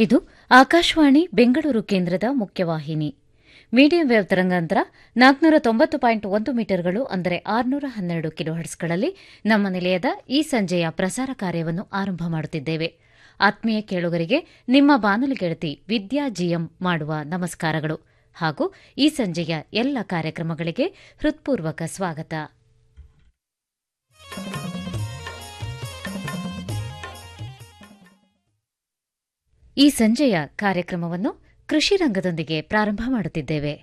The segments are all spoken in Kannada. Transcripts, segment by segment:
ಇದು ಆಕಾಶವಾಣಿ ಬೆಂಗಳೂರು ಕೇಂದ್ರದ ಮುಖ್ಯವಾಹಿನಿ ಮೀಡಿಯಂ ವೇವ್ ತರಂಗಾಂತರ ನಾಲ್ಕುನೂರ ತೊಂಬತ್ತು ಪಾಯಿಂಟ್ ಒಂದು ಮೀಟರ್ಗಳು ಅಂದರೆ ಆರುನೂರ ಹನ್ನೆರಡು ಕಿಲೋಹರ್ಟ್ಸ್ಗಳಲ್ಲಿ ನಮ್ಮ ನಿಲಯದ ಈ ಸಂಜೆಯ ಪ್ರಸಾರ ಕಾರ್ಯವನ್ನು ಆರಂಭ ಮಾಡುತ್ತಿದ್ದೇವೆ ಆತ್ಮೀಯ ಕೇಳುಗರಿಗೆ ನಿಮ್ಮ ಬಾನುಲಿ ಗೆಳತಿ ವಿದ್ಯಾ ಜಿಎಂ ಮಾಡುವ ನಮಸ್ಕಾರಗಳು ಹಾಗೂ ಈ ಸಂಜೆಯ ಎಲ್ಲ ಕಾರ್ಯಕ್ರಮಗಳಿಗೆ ಹೃತ್ಪೂರ್ವಕ ಸ್ವಾಗತ ಈ ಸಂಜೆಯ ಕಾರ್ಯಕ್ರಮವನ್ನು ಕೃಷಿ ರಂಗದೊಂದಿಗೆ ಪ್ರಾರಂಭ ಮಾಡುತ್ತಿದ್ದೇವೆ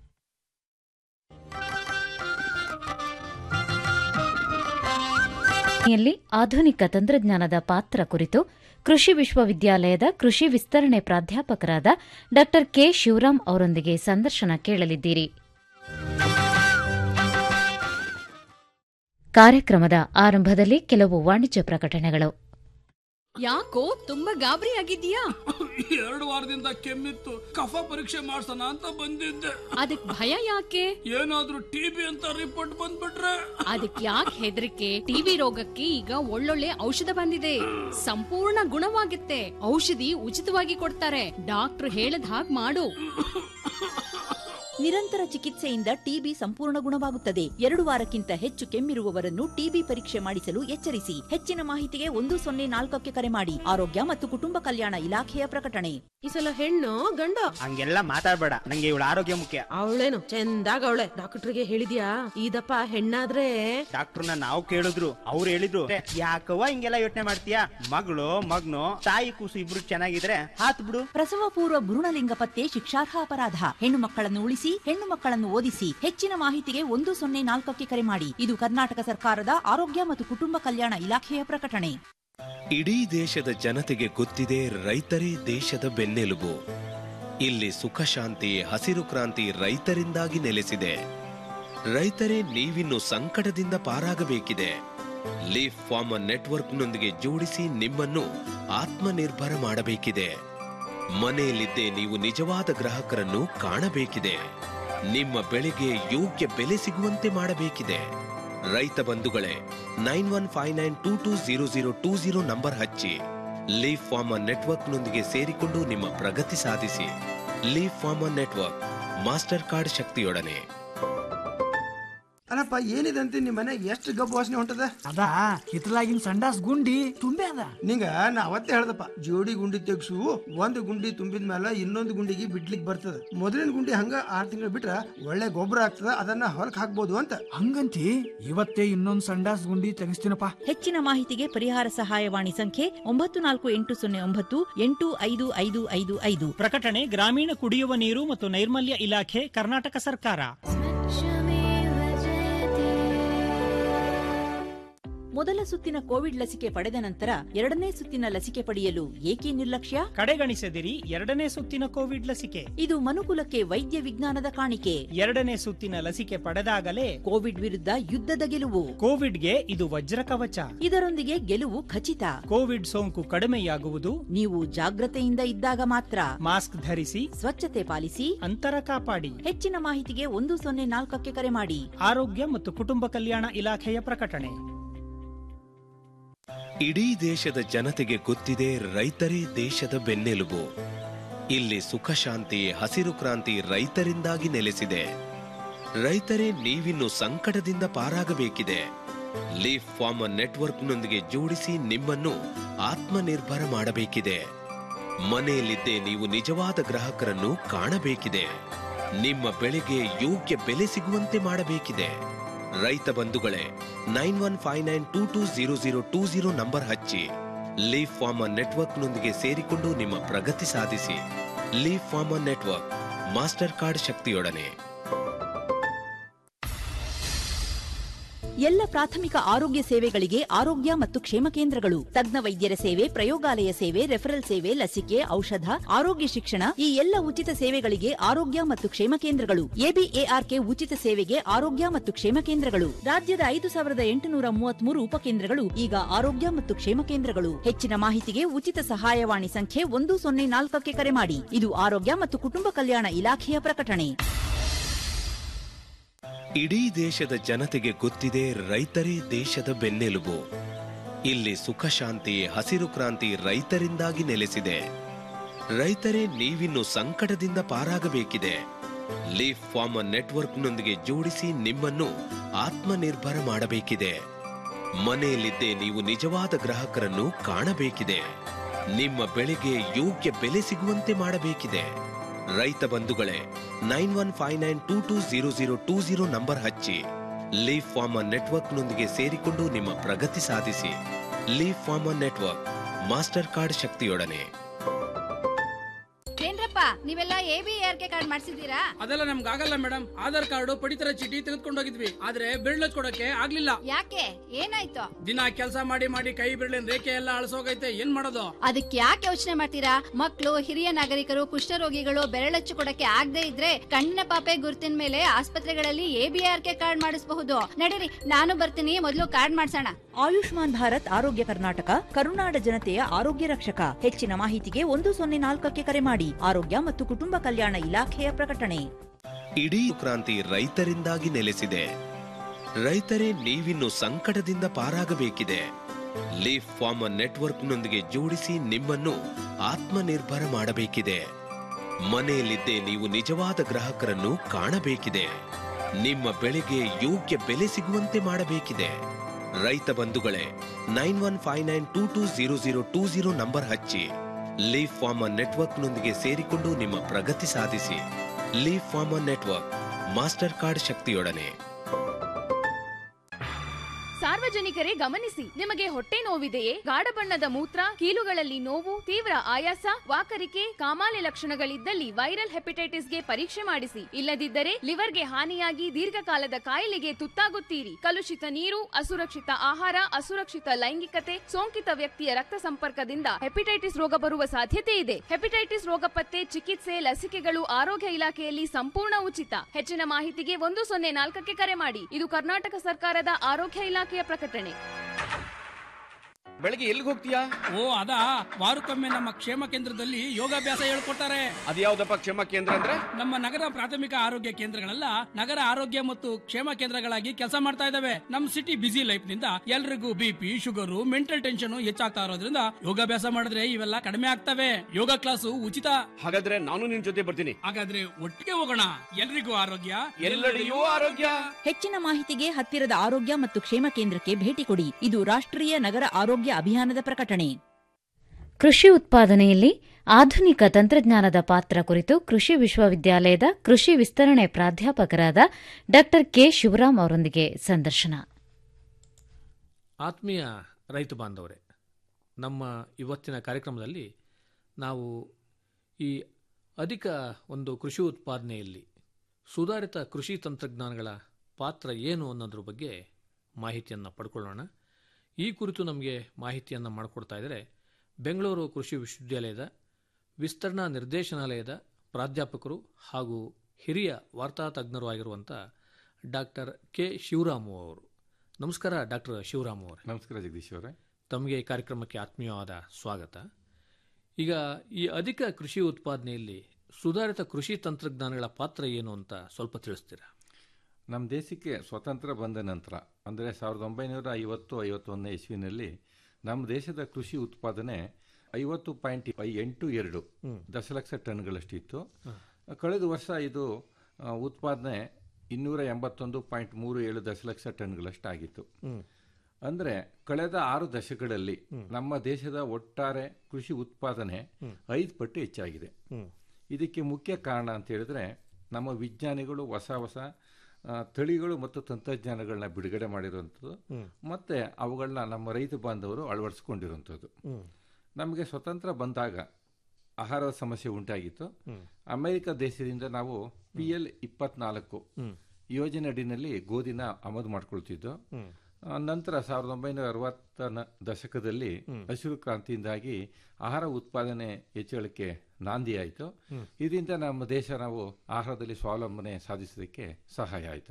ಯಲ್ಲಿ ಆಧುನಿಕ ತಂತ್ರಜ್ಞಾನದ ಪಾತ್ರ ಕುರಿತು ಕೃಷಿ ವಿಶ್ವವಿದ್ಯಾಲಯದ ಕೃಷಿ ವಿಸ್ತರಣೆ ಪ್ರಾಧ್ಯಾಪಕರಾದ ಡಾ ಕೆ ಶಿವರಾಂ ಅವರೊಂದಿಗೆ ಸಂದರ್ಶನ ಕೇಳಲಿದ್ದೀರಿ ಕಾರ್ಯಕ್ರಮದ ಆರಂಭದಲ್ಲಿ ಕೆಲವು ವಾಣಿಜ್ಯ ಪ್ರಕಟಣೆಗಳು ಯಾಕೋ ತುಂಬಾ ಗಾಬರಿ ಆಗಿದ್ಯಾ ಎರಡು ವಾರದಿಂದ ಕೆಮ್ಮಿತ್ತು ಕಫ ಪರೀಕ್ಷೆ ಮಾಡ್ಸೋಣ ಅಂತ ಬಂದಿದ್ದೆ ಅದಕ್ ಭಯ ಯಾಕೆ ಏನಾದ್ರೂ ಟಿಬಿ ಅಂತ ರಿಪೋರ್ಟ್ ಬಂದ್ಬಿಟ್ರೆ ಅದಕ್ ಯಾಕೆ ಹೆದರಿಕೆ ಟಿವಿ ರೋಗಕ್ಕೆ ಈಗ ಒಳ್ಳೊಳ್ಳೆ ಔಷಧ ಬಂದಿದೆ ಸಂಪೂರ್ಣ ಗುಣವಾಗುತ್ತೆ ಔಷಧಿ ಉಚಿತವಾಗಿ ಕೊಡ್ತಾರೆ ಡಾಕ್ಟರ್ ಹೇಳದ್ ಹಾಗ್ ಮಾಡು ನಿರಂತರ ಚಿಕಿತ್ಸೆಯಿಂದ ಟಿಬಿ ಸಂಪೂರ್ಣ ಗುಣವಾಗುತ್ತದೆ ಎರಡು ವಾರಕ್ಕಿಂತ ಹೆಚ್ಚು ಕೆಮ್ಮಿರುವವರನ್ನು ಟಿಬಿ ಪರೀಕ್ಷೆ ಮಾಡಿಸಲು ಎಚ್ಚರಿಸಿ ಹೆಚ್ಚಿನ ಮಾಹಿತಿಗೆ ಒಂದು ಸೊನ್ನೆ ನಾಲ್ಕಕ್ಕೆ ಕರೆ ಮಾಡಿ ಆರೋಗ್ಯ ಮತ್ತು ಕುಟುಂಬ ಕಲ್ಯಾಣ ಇಲಾಖೆಯ ಪ್ರಕಟಣೆ ಈ ಸಲ ಹೆಣ್ಣು ಗಂಡ ಹಂಗೆಲ್ಲ ಮಾತಾಡ್ಬೇಡ ನಂಗೆ ಇವಳ ಆರೋಗ್ಯ ಮುಖ್ಯ ಅವಳೇನು ಚಂದಾಗ ಅವಳೆ ಡಾಕ್ಟರ್ಗೆ ಹೇಳಿದ್ಯಾ ಇದಪ್ಪ ಹೆಣ್ಣಾದ್ರೆ ಡಾಕ್ಟರ್ನ ನಾವು ಕೇಳಿದ್ರು ಅವ್ರು ಹೇಳಿದ್ರು ಯಾಕವ್ವ ಹಿಂಗೆಲ್ಲ ಯೋಚನೆ ಮಾಡ್ತೀಯಾ ಮಗಳು ಮಗ್ನು ತಾಯಿ ಕೂಸು ಇಬ್ರು ಚೆನ್ನಾಗಿದ್ರೆ ಹಾತ್ ಬಿಡು ಪ್ರಸವ ಪೂರ್ವ ಭ್ರೂಣಲಿಂಗ ಪತ್ತೆ ಶಿಕ್ಷಾರ್ಹ ಅಪರಾಧ ಹೆಣ್ಣು ಮಕ್ಕಳನ್ನು ಉಳಿಸಿ ಹೆಣ್ಣು ಮಕ್ಕಳನ್ನು ಓದಿಸಿ ಹೆಚ್ಚಿನ ಮಾಹಿತಿಗೆ ಒಂದು ಸೊನ್ನೆ ನಾಲ್ಕಕ್ಕೆ ಕರೆ ಮಾಡಿ ಇದು ಕರ್ನಾಟಕ ಸರ್ಕಾರದ ಆರೋಗ್ಯ ಮತ್ತು ಕುಟುಂಬ ಕಲ್ಯಾಣ ಇಲಾಖೆಯ ಪ್ರಕಟಣೆ ಇಡೀ ದೇಶದ ಜನತೆಗೆ ಗೊತ್ತಿದೆ ರೈತರೇ ದೇಶದ ಬೆನ್ನೆಲುಬು ಇಲ್ಲಿ ಸುಖ ಶಾಂತಿ ಹಸಿರು ಕ್ರಾಂತಿ ರೈತರಿಂದಾಗಿ ನೆಲೆಸಿದೆ ರೈತರೇ ನೀವಿನ್ನು ಸಂಕಟದಿಂದ ಪಾರಾಗಬೇಕಿದೆ ಲೀಫ್ ಫಾರ್ಮರ್ ನೆಟ್ವರ್ಕ್ನೊಂದಿಗೆ ಜೋಡಿಸಿ ನಿಮ್ಮನ್ನು ಆತ್ಮನಿರ್ಭರ ಮಾಡಬೇಕಿದೆ ಮನೆಯಲ್ಲಿದ್ದೇ ನೀವು ನಿಜವಾದ ಗ್ರಾಹಕರನ್ನು ಕಾಣಬೇಕಿದೆ ನಿಮ್ಮ ಬೆಳೆಗೆ ಯೋಗ್ಯ ಬೆಲೆ ಸಿಗುವಂತೆ ಮಾಡಬೇಕಿದೆ ರೈತ ಬಂಧುಗಳೇ nine one five nine two two zero zero two zero number ಹಚ್ಚಿ ಲೀಫ್ ಫಾರ್ಮರ್ ನೆಟ್ವರ್ಕ್ನೊಂದಿಗೆ ಸೇರಿಕೊಂಡು ನಿಮ್ಮ ಪ್ರಗತಿ ಸಾಧಿಸಿ leaf farmer network master card ಶಕ್ತಿಯೊಡನೆ ಅಲ್ಲಪ್ಪ ಏನಿದೆ ಅಂತ ನಿಮ್ಮ ಮನೆ ಎಷ್ಟು ಗಬ್ಬು ವಾಸನೆ ಹೊಂಟದ ಅದ ಹಿತ್ತಲಾಗಿನ ಸಂಡಾಸ್ ಗುಂಡಿ ತುಂಬೆ ಅದ ನಿಂಗ ನಾ ಅವತ್ತೇ ಹೇಳ್ದಪ್ಪ ಜೋಡಿ ಗುಂಡಿ ತೆಗ್ಸು ಒಂದು ಗುಂಡಿ ತುಂಬಿದ ಮೇಲೆ ಇನ್ನೊಂದು ಗುಂಡಿಗೆ ಬಿಡ್ಲಿಕ್ ಬರ್ತದ ಮೊದಲಿನ ಗುಂಡಿ ಹಂಗ ಆರ್ ತಿಂಗಳು ಬಿಟ್ರ ಒಳ್ಳೆ ಗೊಬ್ಬರ ಆಗ್ತದ ಅದನ್ನ ಹೊಲಕ್ ಹಾಕ್ಬೋದು ಅಂತ ಹಂಗಂತಿ ಇವತ್ತೇ ಇನ್ನೊಂದ್ ಸಂಡಾಸ್ ಗುಂಡಿ ತೆಗಿಸ್ತೀನಪ್ಪ ಹೆಚ್ಚಿನ ಮಾಹಿತಿಗೆ ಪರಿಹಾರ ಸಹಾಯವಾಣಿ ಸಂಖ್ಯೆ ಒಂಬತ್ತು ನಾಲ್ಕು ಎಂಟು ಸೊನ್ನೆ ಒಂಬತ್ತು ಎಂಟು ಐದು ಐದು ಐದು ಐದು ಪ್ರಕಟಣೆ ಗ್ರಾಮೀಣ ಕುಡಿಯುವ ನೀರು ಮತ್ತು ನೈರ್ಮಲ್ಯ ಇಲಾಖೆ ಕರ್ನಾಟಕ ಸರ್ಕಾರ ಮೊದಲ ಸುತ್ತಿನ ಕೋವಿಡ್ ಲಸಿಕೆ ಪಡೆದ ನಂತರ ಎರಡನೇ ಸುತ್ತಿನ ಲಸಿಕೆ ಪಡೆಯಲು ಏಕೆ ನಿರ್ಲಕ್ಷ್ಯ ಕಡೆಗಣಿಸದಿರಿ ಎರಡನೇ ಸುತ್ತಿನ ಕೋವಿಡ್ ಲಸಿಕೆ ಇದು ಮನುಕುಲಕ್ಕೆ ವೈದ್ಯ ವಿಜ್ಞಾನದ ಕಾಣಿಕೆ ಎರಡನೇ ಸುತ್ತಿನ ಲಸಿಕೆ ಪಡೆದಾಗಲೇ ಕೋವಿಡ್ ವಿರುದ್ಧ ಯುದ್ಧದ ಗೆಲುವು ಕೋವಿಡ್ಗೆ ಇದು ವಜ್ರ ಕವಚ ಇದರೊಂದಿಗೆ ಗೆಲುವು ಖಚಿತ ಕೋವಿಡ್ ಸೋಂಕು ಕಡಿಮೆಯಾಗುವುದು ನೀವು ಜಾಗ್ರತೆಯಿಂದ ಇದ್ದಾಗ ಮಾತ್ರ ಮಾಸ್ಕ್ ಧರಿಸಿ ಸ್ವಚ್ಛತೆ ಪಾಲಿಸಿ ಅಂತರ ಕಾಪಾಡಿ ಹೆಚ್ಚಿನ ಮಾಹಿತಿಗೆ ಒಂದು ಸೊನ್ನೆ ನಾಲ್ಕಕ್ಕೆ ಕರೆ ಮಾಡಿ ಆರೋಗ್ಯ ಮತ್ತು ಕುಟುಂಬ ಕಲ್ಯಾಣ ಇಲಾಖೆಯ ಪ್ರಕಟಣೆ ಇಡೀ ದೇಶದ ಜನತೆಗೆ ಗೊತ್ತಿದೆ ರೈತರೇ ದೇಶದ ಬೆನ್ನೆಲುಬು ಇಲ್ಲಿ ಸುಖ ಶಾಂತಿ ಹಸಿರು ಕ್ರಾಂತಿ ರೈತರಿಂದಾಗಿ ನೆಲೆಸಿದೆ ರೈತರೇ ನೀವಿನ್ನು ಸಂಕಟದಿಂದ ಪಾರಾಗಬೇಕಿದೆ ಲೀಫ್ ಫಾರ್ಮರ್ ನೆಟ್ವರ್ಕ್ನೊಂದಿಗೆ ಜೋಡಿಸಿ ನಿಮ್ಮನ್ನು ಆತ್ಮನಿರ್ಭರ ಮಾಡಬೇಕಿದೆ ಮನೆಯಲ್ಲಿದ್ದೇ ನೀವು ನಿಜವಾದ ಗ್ರಾಹಕರನ್ನು ಕಾಣಬೇಕಿದೆ ನಿಮ್ಮ ಬೆಳೆಗೆ ಯೋಗ್ಯ ಬೆಲೆ ಸಿಗುವಂತೆ ಮಾಡಬೇಕಿದೆ ರೈತ ಬಂಧುಗಳೇ nine one five nine two two zero zero two zero number ಹಚ್ಚಿ ಲೀಫ್ ಫಾರ್ಮರ್ ನೆಟ್ವರ್ಕ್ನೊಂದಿಗೆ ಸೇರಿಕೊಂಡು ನಿಮ್ಮ ಪ್ರಗತಿ ಸಾಧಿಸಿ leaf farmer network master card ಶಕ್ತಿಯೊಡನೆ ಎಲ್ಲ ಪ್ರಾಥಮಿಕ ಆರೋಗ್ಯ ಸೇವೆಗಳಿಗೆ ಆರೋಗ್ಯ ಮತ್ತು ಕ್ಷೇಮ ಕೇಂದ್ರಗಳು ತಜ್ಞ ವೈದ್ಯರ ಸೇವೆ ಪ್ರಯೋಗಾಲಯ ಸೇವೆ ರೆಫರಲ್ ಸೇವೆ ಲಸಿಕೆ ಔಷಧ ಆರೋಗ್ಯ ಶಿಕ್ಷಣ ಈ ಎಲ್ಲ ಉಚಿತ ಸೇವೆಗಳಿಗೆ ಆರೋಗ್ಯ ಮತ್ತು ಕ್ಷೇಮ ಕೇಂದ್ರಗಳು ಎಬಿಎಆರ್ಕೆ ಉಚಿತ ಸೇವೆಗೆ ಆರೋಗ್ಯ ಮತ್ತು ಕ್ಷೇಮ ಕೇಂದ್ರಗಳು ರಾಜ್ಯದ ಐದು ಸಾವಿರದ ಎಂಟುನೂರ ಮೂವತ್ಮೂರು ಉಪಕೇಂದ್ರಗಳು ಈಗ ಆರೋಗ್ಯ ಮತ್ತು ಕ್ಷೇಮ ಕೇಂದ್ರಗಳು ಹೆಚ್ಚಿನ ಮಾಹಿತಿಗೆ ಉಚಿತ ಸಹಾಯವಾಣಿ ಸಂಖ್ಯೆ ಒಂದು ಸೊನ್ನೆ ನಾಲ್ಕಕ್ಕೆ ಕರೆ ಮಾಡಿ ಇದು ಆರೋಗ್ಯ ಮತ್ತು ಕುಟುಂಬ ಕಲ್ಯಾಣ ಇಲಾಖೆಯ ಪ್ರಕಟಣೆ ಇಡೀ ದೇಶದ ಜನತೆಗೆ ಗೊತ್ತಿದೆ ರೈತರೇ ದೇಶದ ಬೆನ್ನೆಲುಬು ಇಲ್ಲಿ ಸುಖ ಶಾಂತಿ ಹಸಿರು ಕ್ರಾಂತಿ ರೈತರಿಂದಾಗಿ ನೆಲೆಸಿದೆ ರೈತರೇ ನೀವಿನ್ನು ಸಂಕಟದಿಂದ ಪಾರಾಗಬೇಕಿದೆ ಲೀಫ್ ಫಾರ್ಮರ್ ನೆಟ್ವರ್ಕ್ನೊಂದಿಗೆ ಜೋಡಿಸಿ ನಿಮ್ಮನ್ನು ಆತ್ಮನಿರ್ಭರ ಮಾಡಬೇಕಿದೆ ಮನೆಯಲ್ಲಿದ್ದೇ ನೀವು ನಿಜವಾದ ಗ್ರಾಹಕರನ್ನು ಕಾಣಬೇಕಿದೆ ನಿಮ್ಮ ಬೆಳೆಗೆ ಯೋಗ್ಯ ಬೆಲೆ ಸಿಗುವಂತೆ ಮಾಡಬೇಕಿದೆ ರೈತ ಬಂಧುಗಳೇ nine one five nine two two zero zero two zero number ಹಚ್ಚಿ ಲೀಫ್ ಫಾರ್ಮರ್ ನೆಟ್ವರ್ಕ್ನೊಂದಿಗೆ ಸೇರಿಕೊಂಡು ನಿಮ್ಮ ಪ್ರಗತಿ ಸಾಧಿಸಿ leaf farmer network master card ಶಕ್ತಿಯೊಡನೆ ಏನ್ರಪ್ಪ ನೀವೆಲ್ಲ A B R K card ಮಾಡ್ಸಿದ್ದೀರಾ ಅದೆಲ್ಲ ನಮ್ಗೆ ಆಗಲ್ಲ ಮೇಡಮ್ ಆಧಾರ್ ಕಾರ್ಡ್ ಪಡಿತರ ಚೀಟಿ ತೆಗೆದುಕೊಂಡು ಹೋಗಿದ್ವಿ ಆದ್ರೆ ಬಿರ್ಳ ಕೊಡಕ್ಕೆ ಆಗ್ಲಿಲ್ಲ ಯಾಕೆ ಏನಾಯ್ತು ದಿನ ಕೆಲಸ ಮಾಡಿ ಮಾಡಿ ಕೈ ಬಿರ್ಲಿನ ರೇಖೆ ಎಲ್ಲ ಅಳಸೋಗೈತೆ ಏನ್ ಮಾಡೋದು ಅದಕ್ಕೆ ಯಾಕೆ ಯೋಚನೆ ಮಾಡ್ತೀರಾ ಮಕ್ಕಳು ಹಿರಿಯ ನಾಗರಿಕರು ಕುಷ್ಠರೋಗಿಗಳು ಬೆರಳಚ್ಚು ಕೊಡಕ್ಕೆ ಆಗದೆ ಇದ್ರೆ ಕಣ್ಣಿನ ಪಾಪೆ ಗುರುತಿನ ಮೇಲೆ ಆಸ್ಪತ್ರೆಗಳಲ್ಲಿ A B R K card ಮಾಡಿಸಬಹುದು ನಡೀರಿ ನಾನು ಬರ್ತೀನಿ ಮೊದಲು ಕಾರ್ಡ್ ಮಾಡ್ಸೋಣ ಆಯುಷ್ಮಾನ್ ಭಾರತ್ ಆರೋಗ್ಯ ಕರ್ನಾಟಕ ಕರುನಾಡ ಜನತೆಯ ಆರೋಗ್ಯ ರಕ್ಷಕ ಹೆಚ್ಚಿನ ಮಾಹಿತಿಗೆ ಒಂದು ಸೊನ್ನೆ ನಾಲ್ಕಕ್ಕೆ ಕರೆ ಮಾಡಿ ಆರೋಗ್ಯ ಮತ್ತು ಕುಟುಂಬ ಕಲ್ಯಾಣ ಇಲಾಖೆಯ ಪ್ರಕಟಣೆ ಇಡೀ ಕ್ರಾಂತಿ ರೈತರಿಂದಾಗಿ ನೆಲೆಸಿದೆ ರೈತರೇ ನೀವಿನ್ನು ಸಂಕಟದಿಂದ ಪಾರಾಗಬೇಕಿದೆ ಲೀಫ್ ಫಾರ್ಮರ್ ನೆಟ್ವರ್ಕ್ನೊಂದಿಗೆ ಜೋಡಿಸಿ ನಿಮ್ಮನ್ನು ಆತ್ಮನಿರ್ಭರ ಮಾಡಬೇಕಿದೆ ಮನೆಯಲ್ಲಿದ್ದೇ ನೀವು ನಿಜವಾದ ಗ್ರಾಹಕರನ್ನು ಕಾಣಬೇಕಿದೆ ನಿಮ್ಮ ಬೆಳೆಗೆ ಯೋಗ್ಯ ಬೆಲೆ ಸಿಗುವಂತೆ ಮಾಡಬೇಕಿದೆ ರೈತ ಬಂಧುಗಳೇ nine one five nine two two zero zero two zero number ಹಚ್ಚಿ ಲೀಫ್ ಫಾರ್ಮರ್ ನೆಟ್ವರ್ಕ್ನೊಂದಿಗೆ ಸೇರಿಕೊಂಡು ನಿಮ್ಮ ಪ್ರಗತಿ ಸಾಧಿಸಿ leaf farmer network master card ಶಕ್ತಿಯೊಡನೆ ಸಾರ್ವಜನಿಕರೇ ಗಮನಿಸಿ ನಿಮಗೆ ಹೊಟ್ಟೆ ನೋವಿದೆಯೇ ಗಾಢ ಬಣ್ಣದ ಮೂತ್ರ ಕೀಲುಗಳಲ್ಲಿ ನೋವು ತೀವ್ರ ಆಯಾಸ ವಾಕರಿಕೆ ಕಾಮಾಲೆ ಲಕ್ಷಣಗಳಿದ್ದಲ್ಲಿ ವೈರಲ್ ಹೆಪಟೈಟಿಸ್ಗೆ ಪರೀಕ್ಷೆ ಮಾಡಿಸಿ ಇಲ್ಲದಿದ್ದರೆ ಲಿವರ್ಗೆ ಹಾನಿಯಾಗಿ ದೀರ್ಘಕಾಲದ ಕಾಯಿಲೆಗೆ ತುತ್ತಾಗುತ್ತೀರಿ ಕಲುಷಿತ ನೀರು ಅಸುರಕ್ಷಿತ ಆಹಾರ ಅಸುರಕ್ಷಿತ ಲೈಂಗಿಕತೆ ಸೋಂಕಿತ ವ್ಯಕ್ತಿಯ ರಕ್ತ ಸಂಪರ್ಕದಿಂದ ಹೆಪಟೈಟಿಸ್ ರೋಗ ಬರುವ ಸಾಧ್ಯತೆ ಇದೆ ಹೆಪಟೈಟಿಸ್ ರೋಗ ಪತ್ತೆ ಚಿಕಿತ್ಸೆ ಲಸಿಕೆಗಳು ಆರೋಗ್ಯ ಇಲಾಖೆಯಲ್ಲಿ ಸಂಪೂರ್ಣ ಉಚಿತ ಹೆಚ್ಚಿನ ಮಾಹಿತಿಗೆ ಒಂದು ಸೊನ್ನೆ ನಾಲ್ಕಕ್ಕೆ ಕರೆ ಮಾಡಿ ಇದು ಕರ್ನಾಟಕ ಸರ್ಕಾರದ ಆರೋಗ್ಯ ಇಲಾಖೆಯ ಪ್ರಕಟಣೆ ಬೆಳಗ್ಗೆ ಎಲ್ಲಿಗೆ ಹೋಗ್ತೀಯಾ ಓ ಅದಾ ವಾರಕ್ಕೊಮ್ಮೆ ನಮ್ಮ ಕ್ಷೇಮ ಕೇಂದ್ರದಲ್ಲಿ ಯೋಗಾಭ್ಯಾಸ ಹೇಳ್ಕೊಡ್ತಾರೆ ಅದ್ಯಾವ್ದಪ್ಪ ಕ್ಷೇಮ ಕೇಂದ್ರ ಅಂದ್ರೆ ನಮ್ಮ ನಗರ ಪ್ರಾಥಮಿಕ ಆರೋಗ್ಯ ಕೇಂದ್ರಗಳೆಲ್ಲ ನಗರ ಆರೋಗ್ಯ ಮತ್ತು ಕ್ಷೇಮ ಕೇಂದ್ರಗಳಾಗಿ ಕೆಲಸ ಮಾಡ್ತಾ ಇದಾವೆ ನಮ್ ಸಿಟಿ ಬಿಸಿ ಲೈಫ್ ನಿಂದ ಎಲ್ರಿಗೂ ಬಿಪಿ ಶುಗರು ಮೆಂಟಲ್ ಟೆನ್ಷನ್ ಹೆಚ್ಚಾಗ್ತಾ ಇರೋದ್ರಿಂದ ಯೋಗಾಭ್ಯಾಸ ಮಾಡಿದ್ರೆ ಇವೆಲ್ಲ ಕಡಿಮೆ ಆಗ್ತವೆ ಯೋಗ ಕ್ಲಾಸು ಉಚಿತ ಹಾಗಾದ್ರೆ ನಾನು ನಿನ್ ಜೊತೆ ಬರ್ತೀನಿ ಹಾಗಾದ್ರೆ ಒಟ್ಟಿಗೆ ಹೋಗೋಣ ಎಲ್ರಿಗೂ ಆರೋಗ್ಯ ಎಲ್ಲೆಡೆಯೂ ಆರೋಗ್ಯ ಹೆಚ್ಚಿನ ಮಾಹಿತಿಗೆ ಹತ್ತಿರದ ಆರೋಗ್ಯ ಮತ್ತು ಕ್ಷೇಮ ಕೇಂದ್ರಕ್ಕೆ ಭೇಟಿ ಕೊಡಿ ಇದು ರಾಷ್ಟ್ರೀಯ ನಗರ ಆರೋಗ್ಯ ಅಭಿಯಾನದ ಪ್ರಕಟಣೆ ಕೃಷಿ ಉತ್ಪಾದನೆಯಲ್ಲಿ ಆಧುನಿಕ ತಂತ್ರಜ್ಞಾನದ ಪಾತ್ರ ಕುರಿತು ಕೃಷಿ ವಿಶ್ವವಿದ್ಯಾಲಯದ ಕೃಷಿ ವಿಸ್ತರಣೆ ಪ್ರಾಧ್ಯಾಪಕರಾದ ಡಾ ಕೆ ಶಿವರಾಮ್ ಅವರೊಂದಿಗೆ ಸಂದರ್ಶನ ಆತ್ಮೀಯ ರೈತ ಬಾಂಧವರೇ ನಮ್ಮ ಇವತ್ತಿನ ಕಾರ್ಯಕ್ರಮದಲ್ಲಿ ನಾವು ಈ ಅಧಿಕ ಒಂದು ಕೃಷಿ ಉತ್ಪಾದನೆಯಲ್ಲಿ ಸುಧಾರಿತ ಕೃಷಿ ತಂತ್ರಜ್ಞಾನಗಳ ಪಾತ್ರ ಏನು ಅನ್ನೋದ್ರ ಬಗ್ಗೆ ಮಾಹಿತಿಯನ್ನು ಪಡ್ಕೊಳ್ಳೋಣ ಈ ಕುರಿತು ನಮಗೆ ಮಾಹಿತಿಯನ್ನು ಮಾಡಿಕೊಡ್ತಾ ಇದ್ದಾರೆ ಬೆಂಗಳೂರು ಕೃಷಿ ವಿಶ್ವವಿದ್ಯಾಲಯದ ವಿಸ್ತರಣಾ ನಿರ್ದೇಶನಾಲಯದ ಪ್ರಾಧ್ಯಾಪಕರು ಹಾಗೂ ಹಿರಿಯ ವಾರ್ತಾ ತಜ್ಞರು ಆಗಿರುವಂಥ ಡಾಕ್ಟರ್ ಕೆ ಶಿವರಾಮು ಅವರು ನಮಸ್ಕಾರ ಡಾಕ್ಟರ್ ಶಿವರಾಮು ಅವರೇ ನಮಸ್ಕಾರ ಜಗದೀಶ್ ಅವರೇ ತಮಗೆ ಈ ಕಾರ್ಯಕ್ರಮಕ್ಕೆ ಆತ್ಮೀಯವಾದ ಸ್ವಾಗತ ಈಗ ಈ ಅಧಿಕ ಕೃಷಿ ಉತ್ಪಾದನೆಯಲ್ಲಿ ಸುಧಾರಿತ ಕೃಷಿ ತಂತ್ರಜ್ಞಾನಗಳ ಪಾತ್ರ ಏನು ಅಂತ ಸ್ವಲ್ಪ ತಿಳಿಸ್ತೀರಾ ನಮ್ಮ ದೇಶಕ್ಕೆ ಸ್ವತಂತ್ರ ಬಂದ ನಂತರ ಅಂದರೆ ಸಾವಿರದ ಒಂಬೈನೂರ ಐವತ್ತು ಐವತ್ತೊಂದನೇ ಇಸ್ವಿನಲ್ಲಿ ನಮ್ಮ ದೇಶದ ಕೃಷಿ ಉತ್ಪಾದನೆ ಐವತ್ತು ಪಾಯಿಂಟ್ ಎಂಟು ಎರಡು ದಶಲಕ್ಷ ಟನ್ಗಳಷ್ಟಿತ್ತು ಕಳೆದ ವರ್ಷ ಇದು ಆ, ಉತ್ಪಾದನೆ ಇನ್ನೂರ ಎಂಬತ್ತೊಂದು ಪಾಯಿಂಟ್ ಮೂರು ಏಳು ದಶಲಕ್ಷ ಟನ್ಗಳಷ್ಟಾಗಿತ್ತು ಅಂದರೆ ಕಳೆದ ಆರು ದಶಕಗಳಲ್ಲಿ ನಮ್ಮ ದೇಶದ ಒಟ್ಟಾರೆ ಕೃಷಿ ಉತ್ಪಾದನೆ ಐದು ಪಟ್ಟು ಹೆಚ್ಚಾಗಿದೆ ಇದಕ್ಕೆ ಮುಖ್ಯ ಕಾರಣ ಅಂತ ಹೇಳಿದ್ರೆ ನಮ್ಮ ವಿಜ್ಞಾನಿಗಳು ಹೊಸ ಹೊಸ ಆ, ತಳಿಗಳು ಮತ್ತು ತಂತ್ರಜ್ಞಾನಗಳನ್ನ ಬಿಡುಗಡೆ ಮಾಡಿರುವಂಥದ್ದು ಮತ್ತೆ ಅವುಗಳನ್ನ ನಮ್ಮ ರೈತ ಬಾಂಧವರು ಅಳವಡಿಸ್ಕೊಂಡಿರುವಂಥದ್ದು ನಮಗೆ ಸ್ವತಂತ್ರ ಬಂದಾಗ ಆಹಾರದ ಸಮಸ್ಯೆ ಉಂಟಾಗಿತ್ತು ಅಮೆರಿಕ ದೇಶದಿಂದ ನಾವು ಪಿ ಎಲ್ ಇಪ್ಪತ್ನಾಲ್ಕು ಯೋಜನೆ ಅಡಿನಲ್ಲಿ ಗೋಧಿನ ಆಮದು ಮಾಡ್ಕೊಳ್ತಿದ್ದು ಆ, ನಂತರ ಸಾವಿರದ ಒಂಬೈನೂರ ಅರವತ್ತ ದಶಕದಲ್ಲಿ ಹಸಿರು ಕ್ರಾಂತಿಯಿಂದಾಗಿ ಆಹಾರ ಉತ್ಪಾದನೆ ಹೆಚ್ಚಳಕ್ಕೆ ನಾಂದಿಯಾಯಿತು ಇದರಿಂದ ನಮ್ಮ ದೇಶ ನಾವು ಆಹಾರದಲ್ಲಿ ಸ್ವಾವಲಂಬನೆ ಸಾಧಿಸೋದಕ್ಕೆ ಸಹಾಯ ಆಯಿತು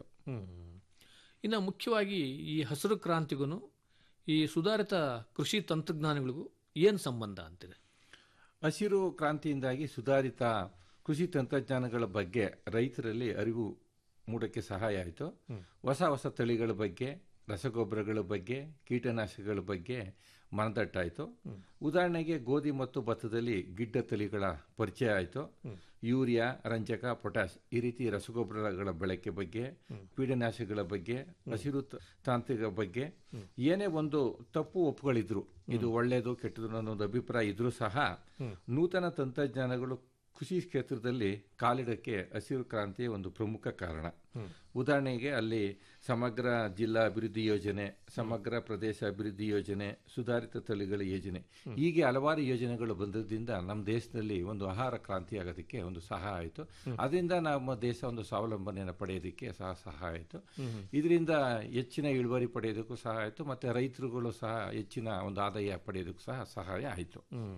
ಇನ್ನು ಮುಖ್ಯವಾಗಿ ಈ ಹಸಿರು ಕ್ರಾಂತಿಗೂ ಈ ಸುಧಾರಿತ ಕೃಷಿ ತಂತ್ರಜ್ಞಾನಗಳಿಗೂ ಏನು ಸಂಬಂಧ ಅಂತಿದೆ ಹಸಿರು ಕ್ರಾಂತಿಯಿಂದಾಗಿ ಸುಧಾರಿತ ಕೃಷಿ ತಂತ್ರಜ್ಞಾನಗಳ ಬಗ್ಗೆ ರೈತರಲ್ಲಿ ಅರಿವು ಮೂಡಕ್ಕೆ ಸಹಾಯ ಆಯಿತು ಹೊಸ ಹೊಸ ತಳಿಗಳ ಬಗ್ಗೆ ರಸಗೊಬ್ಬರಗಳ ಬಗ್ಗೆ ಕೀಟನಾಶಕಗಳ ಬಗ್ಗೆ ಮನದಟ್ಟಾಯಿತು ಉದಾಹರಣೆಗೆ ಗೋಧಿ ಮತ್ತು ಭತ್ತದಲ್ಲಿ ಗಿಡ್ಡ ತಳಿಗಳ ಪರಿಚಯ ಆಯಿತು ಯೂರಿಯಾ ರಂಜಕ ಪೊಟ್ಯಾಶ್ ಈ ರೀತಿ ರಸಗೊಬ್ಬರಗಳ ಬಳಕೆ ಬಗ್ಗೆ ಕೀಟನಾಶಕಗಳ ಬಗ್ಗೆ ಹಸಿರು ತ- ತಾಂತ್ರಿಕ ಬಗ್ಗೆ ಏನೇ ಒಂದು ತಪ್ಪು ಒಪ್ಪುಗಳಿದ್ರು ಇದು ಒಳ್ಳೆಯದು ಕೆಟ್ಟದು ಅನ್ನೋ ಒಂದು ಅಭಿಪ್ರಾಯ ಇದ್ರೂ ಸಹ ನೂತನ ತಂತ್ರಜ್ಞಾನಗಳು ಕೃಷಿ ಕ್ಷೇತ್ರದಲ್ಲಿ ಕಾಲಿಡಕ್ಕೆ ಹಸಿರು ಕ್ರಾಂತಿಯ ಒಂದು ಪ್ರಮುಖ ಕಾರಣ ಉದಾಹರಣೆಗೆ ಅಲ್ಲಿ ಸಮಗ್ರ ಜಿಲ್ಲಾ ಅಭಿವೃದ್ಧಿ ಯೋಜನೆ ಸಮಗ್ರ ಪ್ರದೇಶ ಅಭಿವೃದ್ಧಿ ಯೋಜನೆ ಸುಧಾರಿತ ತಳಿಗಳ ಯೋಜನೆ ಹೀಗೆ ಹಲವಾರು ಯೋಜನೆಗಳು ಬಂದದ್ರಿಂದ ನಮ್ಮ ದೇಶದಲ್ಲಿ ಒಂದು ಆಹಾರ ಕ್ರಾಂತಿ ಆಗೋದಕ್ಕೆ ಒಂದು ಸಹಾಯ ಆಯಿತು ಅದರಿಂದ ನಮ್ಮ ದೇಶ ಒಂದು ಸ್ವಾವಲಂಬನೆಯನ್ನು ಪಡೆಯೋದಕ್ಕೆ ಸಹ ಸಹಾಯ ಆಯಿತು ಇದರಿಂದ ಹೆಚ್ಚಿನ ಇಳುವರಿ ಪಡೆಯೋದಕ್ಕೂ ಸಹ ಆಯಿತು ಮತ್ತು ರೈತರುಗಳು ಸಹ ಹೆಚ್ಚಿನ ಒಂದು ಆದಾಯ ಪಡೆಯೋದಕ್ಕೂ ಸಹ ಸಹಾಯ ಆಯಿತು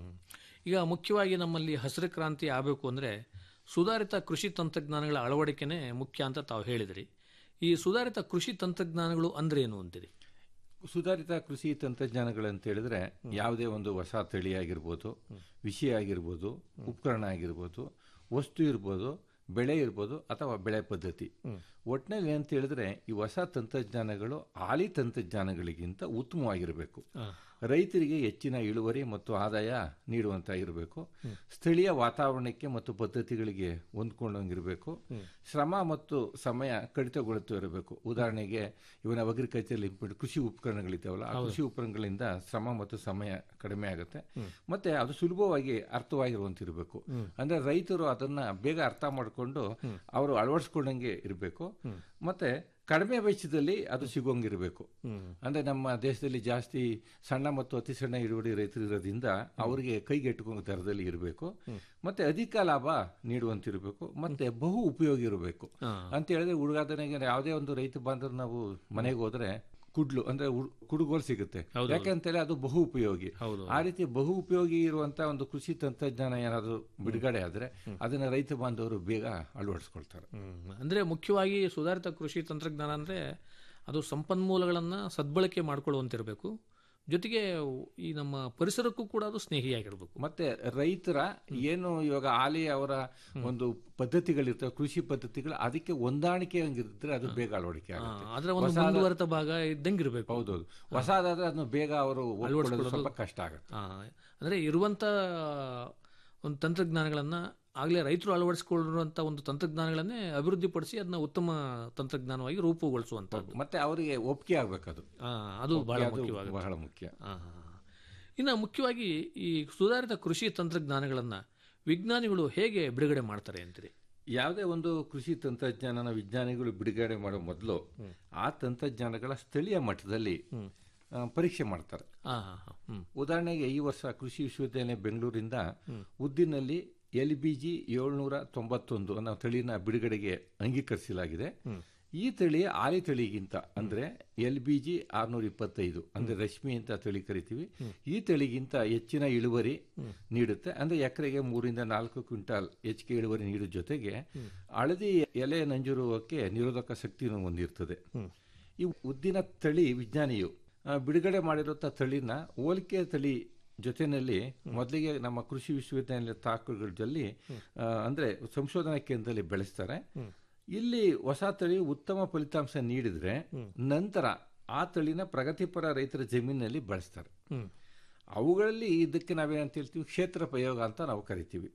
ಈಗ ಮುಖ್ಯವಾಗಿ ನಮ್ಮಲ್ಲಿ ಹಸಿರು ಕ್ರಾಂತಿ ಆಗಬೇಕು ಅಂದರೆ ಸುಧಾರಿತ ಕೃಷಿ ತಂತ್ರಜ್ಞಾನಗಳ ಅಳವಡಿಕೆನೇ ಮುಖ್ಯ ಅಂತ ತಾವು ಹೇಳಿದ್ರಿ ಈ ಸುಧಾರಿತ ಕೃಷಿ ತಂತ್ರಜ್ಞಾನಗಳು ಅಂದ್ರೆ ಏನು ಅಂತೀರಿ ಸುಧಾರಿತ ಕೃಷಿ ತಂತ್ರಜ್ಞಾನಗಳಂತ ಹೇಳಿದ್ರೆ ಯಾವುದೇ ಒಂದು ಹೊಸ ತಳಿ ಆಗಿರ್ಬೋದು ವಿಷಯ ಆಗಿರ್ಬೋದು ಉಪಕರಣ ಆಗಿರ್ಬೋದು ವಸ್ತು ಇರ್ಬೋದು ಬೆಳೆ ಇರ್ಬೋದು ಅಥವಾ ಬೆಳೆ ಪದ್ಧತಿ ಒಟ್ಟಿನಲ್ಲಿ ಏನಂತ ಹೇಳಿದ್ರೆ ಈ ಹೊಸ ತಂತ್ರಜ್ಞಾನಗಳು ಹಾಲಿ ತಂತ್ರಜ್ಞಾನಗಳಿಗಿಂತ ಉತ್ತಮವಾಗಿರಬೇಕು ರೈತರಿಗೆ ಹೆಚ್ಚಿನ ಇಳುವರಿ ಮತ್ತು ಆದಾಯ ನೀಡುವಂತ ಇರಬೇಕು ಸ್ಥಳೀಯ ವಾತಾವರಣಕ್ಕೆ ಮತ್ತು ಪದ್ಧತಿಗಳಿಗೆ ಹೊಂದ್ಕೊಂಡಂಗಿರಬೇಕು ಶ್ರಮ ಮತ್ತು ಸಮಯ ಕಡಿತಗೊಳ್ಳುತ್ತಾ ಇರಬೇಕು ಉದಾಹರಣೆಗೆ ಇವನ ಅಗ್ರಿಕಲ್ಚರ್ ಇಂಪ್ಲಿಮೆಂಟ್ ಕೃಷಿ ಉಪಕರಣಗಳಿದ್ದಾವಲ್ಲ ಆ ಹೌದು. ಕೃಷಿ ಉಪಕರಣಗಳಿಂದ ಶ್ರಮ ಮತ್ತು ಸಮಯ ಕಡಿಮೆ ಆಗುತ್ತೆ ಮತ್ತೆ ಅದು ಸುಲಭವಾಗಿ ಅರ್ಥವಾಗಿರುವಂತಿರಬೇಕು ಅಂದ್ರೆ ರೈತರು ಅದನ್ನ ಬೇಗ ಅರ್ಥ ಮಾಡಿಕೊಂಡು ಅವರು ಅಳವಡಿಸ್ಕೊಂಡಂಗೆ ಇರಬೇಕು ಮತ್ತೆ ಕಡಿಮೆ ವೆಚ್ಚದಲ್ಲಿ ಅದು ಸಿಗೋಂಗಿರಬೇಕು ಅಂದ್ರೆ ನಮ್ಮ ದೇಶದಲ್ಲಿ ಜಾಸ್ತಿ ಸಣ್ಣ ಮತ್ತು ಅತಿ ಸಣ್ಣ ಇಳುವರಿ ರೈತರು ಇರೋದ್ರಿಂದ ಅವರಿಗೆ ಕೈಗೆಟುಕುವ ದರದಲ್ಲಿ ಇರಬೇಕು ಮತ್ತೆ ಅಧಿಕ ಲಾಭ ನೀಡುವಂತಿರಬೇಕು ಮತ್ತೆ ಬಹು ಉಪಯೋಗಿ ಇರಬೇಕು ಅಂತ ಹೇಳಿದ್ರೆ ಉಡುಗಾದನೆಗೆ ಯಾವುದೇ ಒಂದು ರೈತ ಬಾಂಧವರು ನಾವು ಮನೆಗೆ ಹೋದ್ರೆ ಕುಡ್ಲು ಅಂದ್ರೆ ಉಡ್- ಕುಡುಗೋಲು ಸಿಗುತ್ತೆ ಹೌದು. ಯಾಕೆಂತೇಳಿ ಅದು ಬಹು ಉಪಯೋಗಿ ಆ ರೀತಿ ಬಹು ಉಪಯೋಗಿ ಇರುವಂತ ಒಂದು ಕೃಷಿ ತಂತ್ರಜ್ಞಾನ ಏನಾದ್ರು ಬಿಡುಗಡೆ ಆದ್ರೆ ಅದನ್ನ ರೈತ ಬಾಂಧವರು ಬೇಗ ಅಳವಡಿಸ್ಕೊಳ್ತಾರೆ ಅಂದ್ರೆ ಮುಖ್ಯವಾಗಿ ಸುಧಾರಿತ ಕೃಷಿ ತಂತ್ರಜ್ಞಾನ ಅಂದ್ರೆ ಅದು ಸಂಪನ್ಮೂಲಗಳನ್ನು ಸದ್ಬಳಕೆ ಮಾಡ್ಕೊಳ್ಳುವಂತಿರಬೇಕು ಜೊತೆಗೆ ಈ ನಮ್ಮ ಪರಿಸರಕ್ಕೂ ಕೂಡ ಅದು ಸ್ನೇಹಿಯಾಗಿರ್ಬೇಕು ಮತ್ತೆ ರೈತರ ಏನು ಇವಾಗ ಆಲಿ ಅವರ ಒಂದು ಪದ್ಧತಿಗಳಿರ್ತವೆ ಕೃಷಿ ಪದ್ಧತಿಗಳು ಅದಕ್ಕೆ ಹೊಂದಾಣಿಕೆ ಹಂಗಿದ್ರೆ ಅದು ಬೇಗ ಅಳವಡಿಕೆ ಆಗುತ್ತೆ ಅದರ ಒಂದು ಹೊಸಾದ- ಮುಂದುವರೆದ ಭಾಗ ಇದ್ದಂಗಿರ್ಬೇಕು ಹೌದೌದು ಹೊಸದಾದ್ರೆ ಅದನ್ನು ಬೇಗ ಅವರು ಒಪ್ಕೊಳ್ಳೋದು ಅಳವಡಿಸ್ಕೊಳ್ಳೋದು ಸ್ವಲ್ಪ ಕಷ್ಟ ಆಗುತ್ತೆ ಆ, ಅಂದ್ರೆ ಇರುವಂತ ಒಂದು ತಂತ್ರಜ್ಞಾನಗಳನ್ನ ಆಗಲೇ ರೈತರು ಅಳವಡಿಸಿಕೊಳ್ಳುವಂತ ಒಂದು ತಂತ್ರಜ್ಞಾನಗಳನ್ನೇ ಅಭಿವೃದ್ಧಿಪಡಿಸಿ ಅದನ್ನ ಉತ್ತಮ ತಂತ್ರಜ್ಞಾನವಾಗಿ ರೂಪುಗೊಳಿಸುವಂತದ್ದು ಮತ್ತೆ ಅವರಿಗೆ ಒಪ್ಪಿಗೆ ಆಗ್ಬೇಕದು ಆ, ಅದು ಬಹಳ ಒಪ್ಪಿಗೆ ಅದು ಮುಖ್ಯವಾಗುತ್ತೆ. ಬಹಳ ಮುಖ್ಯ ಆ, ಆ, ಆ. ಇನ್ನು ಮುಖ್ಯವಾಗಿ ಈ ಸುಧಾರಿತ ಕೃಷಿ ತಂತ್ರಜ್ಞಾನಗಳನ್ನ ವಿಜ್ಞಾನಿಗಳು ಹೇಗೆ ಬಿಡುಗಡೆ ಮಾಡ್ತಾರೆ ಅಂತೀರಿ ಯಾವುದೇ ಒಂದು ಕೃಷಿ ತಂತ್ರಜ್ಞಾನನ ವಿಜ್ಞಾನಿಗಳು ಬಿಡುಗಡೆ ಮಾಡೋ ಮೊದಲು ಆ ತಂತ್ರಜ್ಞಾನಗಳ ಸ್ಥಳೀಯ ಮಟ್ಟದಲ್ಲಿ ಆ, ಪರೀಕ್ಷೆ ಮಾಡ್ತಾರೆ ಆ, ಆ, ಆ, ಹ್ಮ್. ಉದಾಹರಣೆಗೆ ಈ ವರ್ಷ ಕೃಷಿ ವಿಶ್ವವಿದ್ಯಾಲಯ ಬೆಂಗಳೂರಿಂದ ಉದ್ದಿನಲ್ಲಿ ಎಲ್ ಬಿ ಜಿ ಏಳ್ನೂರ ತೊಂಬತ್ತೊಂದು ಅನ್ನೋ ತಳಿನ ಬಿಡುಗಡೆಗೆ ಅಂಗೀಕರಿಸಲಾಗಿದೆ ಈ ತಳಿ ಆಲಿ ತಳಿಗಿಂತ ಅಂದ್ರೆ ಎಲ್ ಬಿ ಜಿ ಆರ್ನೂರ ಇಪ್ಪತ್ತೈದು ಅಂದ್ರೆ ರಶ್ಮಿ ಅಂತ ತಳಿ ಕರಿತೀವಿ ಈ ತಳಿಗಿಂತ ಹೆಚ್ಚಿನ ಇಳುವರಿ ನೀಡುತ್ತೆ ಅಂದ್ರೆ ಎಕರೆಗೆ ಮೂರಿಂದ ನಾಲ್ಕು ಕ್ವಿಂಟಾಲ್ ಹೆಚ್ಚಿಗೆ ಇಳುವರಿ ನೀಡುವ ಜೊತೆಗೆ ಹಳದಿ ಎಲೆ ನಂಜುರುವಕ್ಕೆ ನಿರೋಧಕ ಶಕ್ತಿಯನ್ನು ಹೊಂದಿರ್ತದೆ ಈ ಉದ್ದಿನ ತಳಿ ವಿಜ್ಞಾನಿಯು ಆ, ಬಿಡುಗಡೆ ಮಾಡಿರುವಂಥ ತಳಿನ ಹೋಲಿಕೆ ತಳಿ ಜೊತೆಯಲ್ಲಿ ಮೊದಲಿಗೆ ನಮ್ಮ ಕೃಷಿ ವಿಶ್ವವಿದ್ಯಾಲಯ ತಾಕುಗಳಲ್ಲಿ ಆ, ಅಂದ್ರೆ ಸಂಶೋಧನಾ ಕೇಂದ್ರದಲ್ಲಿ ಬೆಳೆಸ್ತಾರೆ ಇಲ್ಲಿ ಹೊಸ ತಳಿ ಉತ್ತಮ ಫಲಿತಾಂಶ ನೀಡಿದ್ರೆ ನಂತರ ಆ ತಳಿನ ಪ್ರಗತಿಪರ ರೈತರ ಜಮೀನಿನಲ್ಲಿ ಬಳಸ್ತಾರೆ ಅವುಗಳಲ್ಲಿ ಇದಕ್ಕೆ ನಾವೇನಂತ ಹೇಳ್ತೀವಿ ಕ್ಷೇತ್ರ ಪ್ರಯೋಗ ಅಂತ ನಾವು ಕರಿತೀವಿ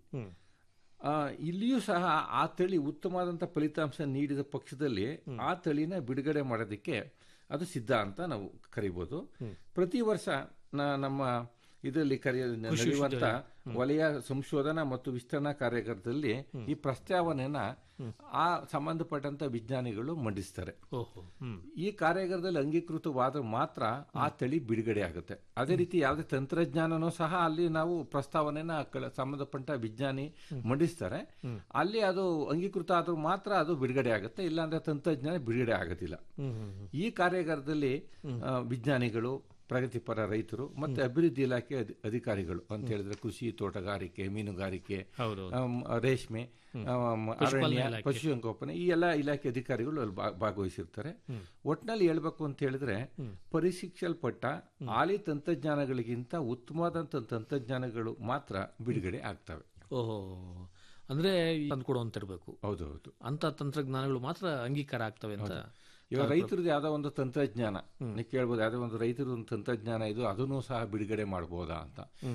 ಆ, ಇಲ್ಲಿಯೂ ಸಹ ಆ ತಳಿ ಉತ್ತಮವಾದಂಥ ಫಲಿತಾಂಶ ನೀಡಿದ ಪಕ್ಷದಲ್ಲಿ ಆ ತಳಿನ ಬಿಡುಗಡೆ ಮಾಡೋದಕ್ಕೆ ಅದು ಸಿದ್ಧ ಅಂತ ನಾವು ಕರಿಬೋದು ಪ್ರತಿ ವರ್ಷ ನ- ನಮ್ಮ ಇದರಲ್ಲಿ ಕರೆಯ ಕೃಷಿ ನಡೆಯುವಂತ ವಿಶ್ವವಿದ್ಯಾಲಯ. ವಲಯ ಸಂಶೋಧನಾ ಮತ್ತು ವಿಸ್ತರಣಾ ಕಾರ್ಯಕರ್ತರಲ್ಲಿ ಈ ಪ್ರಸ್ತಾವನೆಯನ್ನ ಆ ಸಂಬಂಧಪಟ್ಟಂತ ವಿಜ್ಞಾನಿಗಳು ಮಂಡಿಸ್ತಾರೆ ಓಹೋ ಹ್ಮ್ ಈ ಕಾರ್ಯಾಗಾರದಲ್ಲಿ ಅಂಗೀಕೃತವಾದ ಮಾತ್ರ ಆ ತಳಿ ಬಿಡುಗಡೆ ಆಗುತ್ತೆ ಅದೇ ರೀತಿ ಯಾವುದೇ ತಂತ್ರಜ್ಞಾನನೂ ಸಹ ಅಲ್ಲಿ ನಾವು ಪ್ರಸ್ತಾವನೆನ ಕಳ- ಸಂಬಂಧಪಟ್ಟ ವಿಜ್ಞಾನಿ ಮಂಡಿಸ್ತಾರೆ ಅಲ್ಲಿ ಅದು ಅಂಗೀಕೃತ ಆದ್ರೂ ಮಾತ್ರ ಅದು ಬಿಡುಗಡೆ ಆಗುತ್ತೆ ಇಲ್ಲಾಂದ್ರೆ ತಂತ್ರಜ್ಞಾನ ಬಿಡುಗಡೆ ಆಗೋದಿಲ್ಲ ಈ ಕಾರ್ಯಾಗಾರದಲ್ಲಿ ಆ, ವಿಜ್ಞಾನಿಗಳು ಪ್ರಗತಿಪರ ರೈತರು ಮತ್ತೆ ಅಭಿವೃದ್ಧಿ ಇಲಾಖೆ ಅಧಿ- ಅಧಿಕಾರಿಗಳು ಅಂತ ಹೇಳಿದ್ರೆ ಕೃಷಿ ತೋಟಗಾರಿಕೆ ಮೀನುಗಾರಿಕೆ ಹೌದು. ಆಮ್, ರೇಷ್ಮೆ ಆಮ್, ಪಶುಪಾಲನಾ ಅರಣ್ಯ ಇಲಾಖೆ. ಪಶುಸಂಗೋಪನೆ ಈ ಎಲ್ಲ ಇಲಾಖೆ ಅಧಿಕಾರಿಗಳು ಅಲ್ಲಿ ಭಾ- ಭಾಗವಹಿಸಿರ್ತಾರೆ ಒಟ್ಟಿನಲ್ಲಿ ಹೇಳ್ಬೇಕು ಅಂತ ಹೇಳಿದ್ರೆ ಪರಿಶಿಕ್ಷಲ್ಪಟ್ಟ ಹಾಲಿ ತಂತ್ರಜ್ಞಾನಗಳಿಗಿಂತ ಉತ್ತಮವಾದಂತ ತಂತ್ರಜ್ಞಾನಗಳು ಮಾತ್ರ ಬಿಡುಗಡೆ ಆಗ್ತವೆ ಓಹೋ ಅಂದ್ರೆ ತಂದ್ಕೊಡುವಂತಿರ್ಬೇಕು ಹೌದು ಹೌದು ಅಂತ ತಂತ್ರಜ್ಞಾನಗಳು ಮಾತ್ರ ಅಂಗೀಕಾರ ಆಗ್ತವೆ ಅಂತ ಇವಾಗ ರೈತರದ್ದು ಯಾವ್ದೋ ಒಂದು ತಂತ್ರಜ್ಞಾನ ನೀವು ಕೇಳ್ಬೋದು ಯಾವ್ದೋ ಒಂದು ರೈತರ ಒಂದು ತಂತ್ರಜ್ಞಾನ ಇದು ಅದನ್ನು ಸಹ ಬಿಡುಗಡೆ ಮಾಡ್ಬೋದಾ ಅಂತ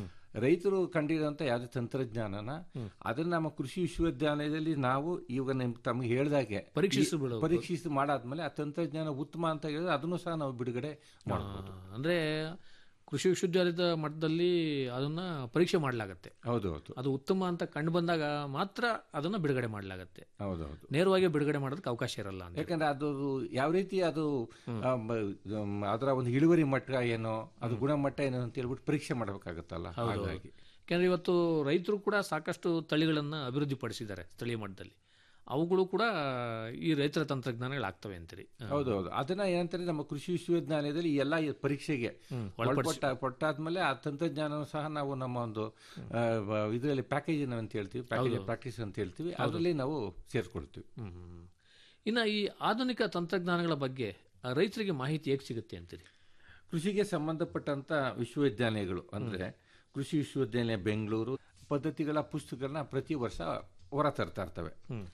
ರೈತರು ಕಂಡಿರೋಂಥ ಯಾವುದೇ ತಂತ್ರಜ್ಞಾನನ ಅದನ್ನ ನಮ್ಮ ಕೃಷಿ ವಿಶ್ವವಿದ್ಯಾಲಯದಲ್ಲಿ ನಾವು ಇವಾಗ ನಿಮ್ ತಮಗೆ ಹೇಳ್ದಾಗೆ ಪರೀಕ್ಷಿಸಿ ಈ- ಬಿಡೋದು. ಪರೀಕ್ಷಿಸಿ ಮಾಡಾದ್ಮೇಲೆ ಆ ತಂತ್ರಜ್ಞಾನ ಉತ್ತಮ ಅಂತ ಹೇಳಿದ್ರೆ ಅದನ್ನು ಸಹ ನಾವು ಬಿಡುಗಡೆ ಮಾಡ್ಬೋದು ಅಂದ್ರೆ ಕೃಷಿ ವಿಶ್ವವಿದ್ಯಾಲಯದ ಮಟ್ಟದಲ್ಲಿ ಅದನ್ನ ಪರೀಕ್ಷೆ ಮಾಡಲಾಗತ್ತೆ ಹೌದು ಹೌದು ಅದು ಉತ್ತಮ ಅಂತ ಕಂಡು ಬಂದಾಗ ಮಾತ್ರ ಅದನ್ನ ಬಿಡುಗಡೆ ಮಾಡಲಾಗತ್ತೆ ಹೌದೌದು ನೇರವಾಗಿ ಬಿಡುಗಡೆ ಮಾಡೋದಕ್ಕೆ ಅವಕಾಶ ಇರಲ್ಲ ಅಂತ ಯಾಕಂದ್ರೆ ಅದು ಯಾವ ರೀತಿ ಅದು ಆ, ಮ- ಮ್, ಅದರ ಒಂದು ಇಳುವರಿ ಮಟ್ಟ ಏನೋ ಅದು ಗುಣಮಟ್ಟ ಏನೋ ಅಂತ ಹೇಳ್ಬಿಟ್ಟು ಪರೀಕ್ಷೆ ಮಾಡಬೇಕಾಗತ್ತಲ್ಲ ಹೌದು ಹಾಗಾಗಿ ಯಾಕಂದ್ರೆ ಇವತ್ತು ರೈತರು ಕೂಡ ಸಾಕಷ್ಟು ತಳಿಗಳನ್ನ ಅಭಿವೃದ್ಧಿ ಪಡಿಸಿದ್ದಾರೆ ಸ್ಥಳೀಯ ಮಟ್ಟದಲ್ಲಿ ಅವುಗಳು ಕೂಡ ಈ ರೈತರ ತಂತ್ರಜ್ಞಾನಗಳಾಗ್ತವೆ ಅಂತೀರಿ ಹ. ಹೌದು ಹೌದು ಅದನ್ನ ಏನಂತಾರೆ ನಮ್ಮ ಕೃಷಿ ವಿಶ್ವವಿದ್ಯಾಲಯದಲ್ಲಿ ಈ ಎಲ್ಲ ಈ ಪರೀಕ್ಷೆಗೆ ಹ್ಮ್, ಒಳಪಡಿಸಿ- ಒಳಪಟ್ಟ ಪಟ್ಟಾದ್ಮೇಲೆ ಆ ತಂತ್ರಜ್ಞಾನ ಸಹ ನಾವು ನಮ್ಮ ಒಂದು ಇದರಲ್ಲಿ ಪ್ಯಾಕೇಜ್ ಅಂತ ಹೇಳ್ತೀವಿ ಪ್ಯಾಕೇಜ್ ಹೌದು. ಪ್ರಾಕ್ಟೀಸ್ ಅಂತ ಹೇಳ್ತೀವಿ ಹೌದು. ಅದರಲ್ಲಿ ನಾವು ಸೇರ್ಕೊಳ್ತೀವಿ ಹ್ಮ್, ಹ್ಮ್. ಇನ್ನ ಈ ಆಧುನಿಕ ತಂತ್ರಜ್ಞಾನಗಳ ಬಗ್ಗೆ ಆ, ರೈತರಿಗೆ ಮಾಹಿತಿ ಹೇಗೆ ಸಿಗುತ್ತೆ ಅಂತೀರಿ ಕೃಷಿಗೆ ಸಂಬಂಧಪಟ್ಟಂತ ವಿಶ್ವವಿದ್ಯಾಲಯಗಳು ಅಂದ್ರೆ ಕೃಷಿ ವಿಶ್ವವಿದ್ಯಾಲಯ ಬೆಂಗಳೂರು ಪದ್ಧತಿಗಳ ಪುಸ್ತಕಗಳನ್ನ ಪ್ರತಿ ವರ್ಷ ಹೊರ ತರ್ತಾ ಇರ್ತವೆ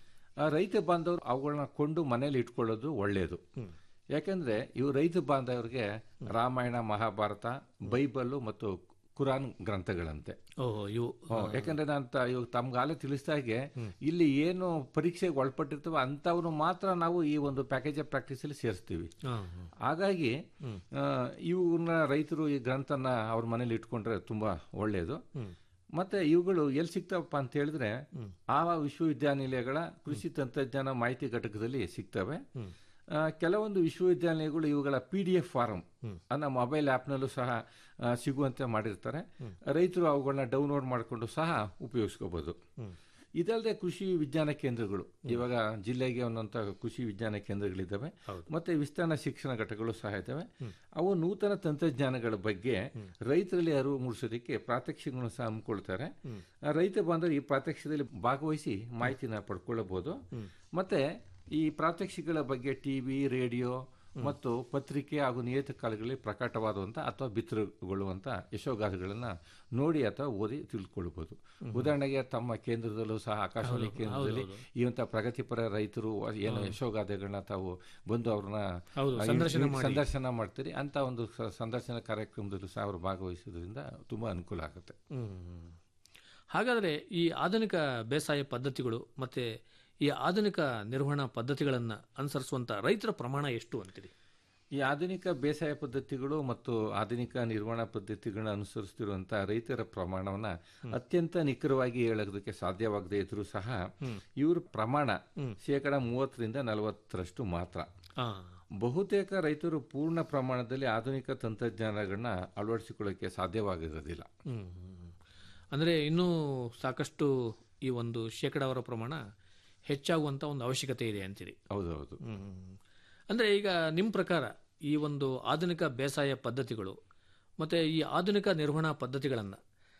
ಆ ರೈತ ಬಾಂಧವರು ಅವುಗಳನ್ನ ಕೊಂಡು ಮನೇಲಿ ಇಟ್ಕೊಳ್ಳೋದು ಒಳ್ಳೆಯದು ಯಾಕಂದ್ರೆ ಇವು ರೈತ ಬಾಂಧವರಿಗೆ ರಾಮಾಯಣ ಮಹಾಭಾರತ ಬೈಬಲ್ ಮತ್ತು ಕುರಾನ್ ಗ್ರಂಥಗಳಂತೆ ಓಹೋ ಇವು ಹ್ಮ್. ಯಾಕಂದ್ರೆ ನಾನು ತ- ಇವಾಗ ತಮ್ಗಾಲೆ ತಿಳಿಸ್ತಾ ಹಾಗೆ ಇಲ್ಲಿ ಏನು ಪರೀಕ್ಷೆಗೆ ಒಳಪಟ್ಟಿರ್ತವೆ ಅಂತವ್ರು ಮಾತ್ರ ನಾವು ಈ ಒಂದು ಪ್ಯಾಕೇಜ್ ಆಫ್ ಪ್ರಾಕ್ಟೀಸ್ ಅಲ್ಲಿ ಸೇರಿಸ್ತೀವಿ ಹಾ, ಹಾಗಾಗಿ ಆ, ಇವನ್ನ ರೈತರು ಈ ಗ್ರಂಥನ ಅವ್ರ ಮನೇಲಿ ಇಟ್ಕೊಂಡ್ರೆ ತುಂಬಾ ಒಳ್ಳೆಯದು ಮತ್ತೆ ಇವುಗಳು ಎಲ್ಲಿ ಸಿಗ್ತಾವಪ್ಪ ಅಂತ ಹೇಳಿದ್ರೆ ಆ ವಿಶ್ವವಿದ್ಯಾನಿಲಯಗಳ ಕೃಷಿ ತಂತ್ರಜ್ಞಾನ ಮಾಹಿತಿ ಘಟಕದಲ್ಲಿ ಸಿಗ್ತವೆ ಆ, ಕೆಲವೊಂದು ವಿಶ್ವವಿದ್ಯಾಲಯಗಳು ಇವುಗಳ ಪಿ ಡಿ ಎಫ್ ಫಾರಂ ಅನ್ನ ಮೊಬೈಲ್ ಆ್ಯಪ್ನಲ್ಲೂ ಸಹ ಆ, ಸಿಗುವಂತೆ ಮಾಡಿರ್ತಾರೆ ರೈತರು ಅವುಗಳನ್ನ ಡೌನ್ಲೋಡ್ ಮಾಡಿಕೊಂಡು ಸಹ ಉಪಯೋಗಿಸ್ಕೋಬಹುದು ಇದಲ್ಲದೆ ಕೃಷಿ ವಿಜ್ಞಾನ ಕೇಂದ್ರಗಳು ಇವಾಗ ಜಿಲ್ಲೆಗೆ ಒಂದೊಂಥ ಕೃಷಿ ವಿಜ್ಞಾನ ಕೇಂದ್ರಗಳಿದ್ದಾವೆ ಮತ್ತೆ ವಿಸ್ತರಣಾ ಶಿಕ್ಷಣ ಘಟಕಗಳು ಸಹ ಇದ್ದಾವೆ ಅವು ನೂತನ ತಂತ್ರಜ್ಞಾನಗಳ ಬಗ್ಗೆ ರೈತರಲ್ಲಿ ಅರಿವು ಮೂಡಿಸೋದಕ್ಕೆ ಪ್ರಾತ್ಯಕ್ಷಿಕಗಳನ್ನು ಸಹ ಹಮ್ಮಿಕೊಳ್ತಾರೆ ಆ, ರೈತ ಬಾಂಧವರು ಈ ಪ್ರಾತ್ಯಕ್ಷಿಕದಲ್ಲಿ ಭಾಗವಹಿಸಿ ಮಾಹಿತಿನ ಪಡ್ಕೊಳ್ಳಬಹುದು ಮತ್ತೆ ಈ ಪ್ರಾತ್ಯಕ್ಷಿಕಗಳ ಬಗ್ಗೆ ಟಿವಿ ರೇಡಿಯೋ ಮತ್ತು ಪತ್ರಿಕೆ ಹಾಗೂ ನಿಯತಕಾಲಗಳಲ್ಲಿ ಪ್ರಕಟವಾದಂಥ ಅಥವಾ ಬಿತ್ತರಗೊಳ್ಳುವಂಥ ಯಶೋಗಾಥೆಗಳನ್ನ ನೋಡಿ ಅಥವಾ ಓದಿ ತಿಳ್ಕೊಳ್ಬಹುದು ಉದಾಹರಣೆಗೆ ತಮ್ಮ ಕೇಂದ್ರದಲ್ಲೂ ಸಹ ಆಕಾಶವಾಣಿ ಹೌದು, ಕೇಂದ್ರದಲ್ಲಿ ಹೌದು, ಈ ಒಂದು ಪ್ರಗತಿಪರ ರೈತರು ಏನು ಹೌದು. ಯಶೋಗಾಥೆಗಳನ್ನ ತಾವು ಬಂದು ಅವ್ರನ್ನ ಹೌದು, ಆ, ಸಂದರ್ಶನ ಇನ್- ಮಾಡಿ. ಸಂದರ್ಶನ ಮಾಡ್ತೀರಿ ಅಂತ ಒಂದು ಸ- ಸಂದರ್ಶನ ಕಾರ್ಯಕ್ರಮದಲ್ಲೂ ಸಹ ಅವರು ಭಾಗವಹಿಸೋದ್ರಿಂದ ತುಂಬಾ ಅನುಕೂಲ ಆಗುತ್ತೆ ಹ್ಮ್. ಹಾಗಾದರೆ ಈ ಆಧುನಿಕ ಬೇಸಾಯ ಪದ್ಧತಿಗಳು ಮತ್ತೆ ಈ ಆಧುನಿಕ ನಿರ್ವಹಣಾ ಪದ್ಧತಿಗಳನ್ನು ಅನುಸರಿಸುವಂತ ರೈತರ ಪ್ರಮಾಣ ಎಷ್ಟು ಅಂತೀರಿ ಈ ಆಧುನಿಕ ಬೇಸಾಯ ಪದ್ಧತಿಗಳು ಮತ್ತು ಆಧುನಿಕ ನಿರ್ವಹಣಾ ಪದ್ಧತಿಗಳನ್ನ ಅನುಸರಿಸ್ತಿರುವಂತಹ ರೈತರ ಪ್ರಮಾಣವನ್ನ ಅತ್ಯಂತ ನಿಖರವಾಗಿ ಹೇಳೋದಕ್ಕೆ ಸಾಧ್ಯವಾಗದೇ ಇದ್ರೂ ಸಹ ಇವ್ರ ಪ್ರಮಾಣ ಶೇಕಡ ಮೂವತ್ತರಿಂದ ನಲವತ್ತರಷ್ಟು ಮಾತ್ರ ಆ. ಬಹುತೇಕ ರೈತರು ಪೂರ್ಣ ಪ್ರಮಾಣದಲ್ಲಿ ಆಧುನಿಕ ತಂತ್ರಜ್ಞಾನಗಳನ್ನ ಅಳವಡಿಸಿಕೊಳ್ಳಕ್ಕೆ ಸಾಧ್ಯವಾಗಿರೋದಿಲ್ಲ ಹ್ಮ್. ಅಂದ್ರೆ ಇನ್ನೂ ಸಾಕಷ್ಟು ಈ ಒಂದು ಶೇಕಡಾವರ ಪ್ರಮಾಣ ಹೆಚ್ಚಾಗುವಂತ ಒಂದು ಅವಶ್ಯಕತೆ ಇದೆ ಅಂತೀರಿ ಹೌದೌದು ಹ್ಮ್. ಅಂದ್ರೆ ಈಗ ನಿಮ್ಮ ಪ್ರಕಾರ ಈ ಒಂದು ಆಧುನಿಕ ಬೇಸಾಯ ಪದ್ಧತಿಗಳು ಮತ್ತೆ ಈ ಆಧುನಿಕ ನಿರ್ವಹಣಾ ಪದ್ಧತಿಗಳನ್ನು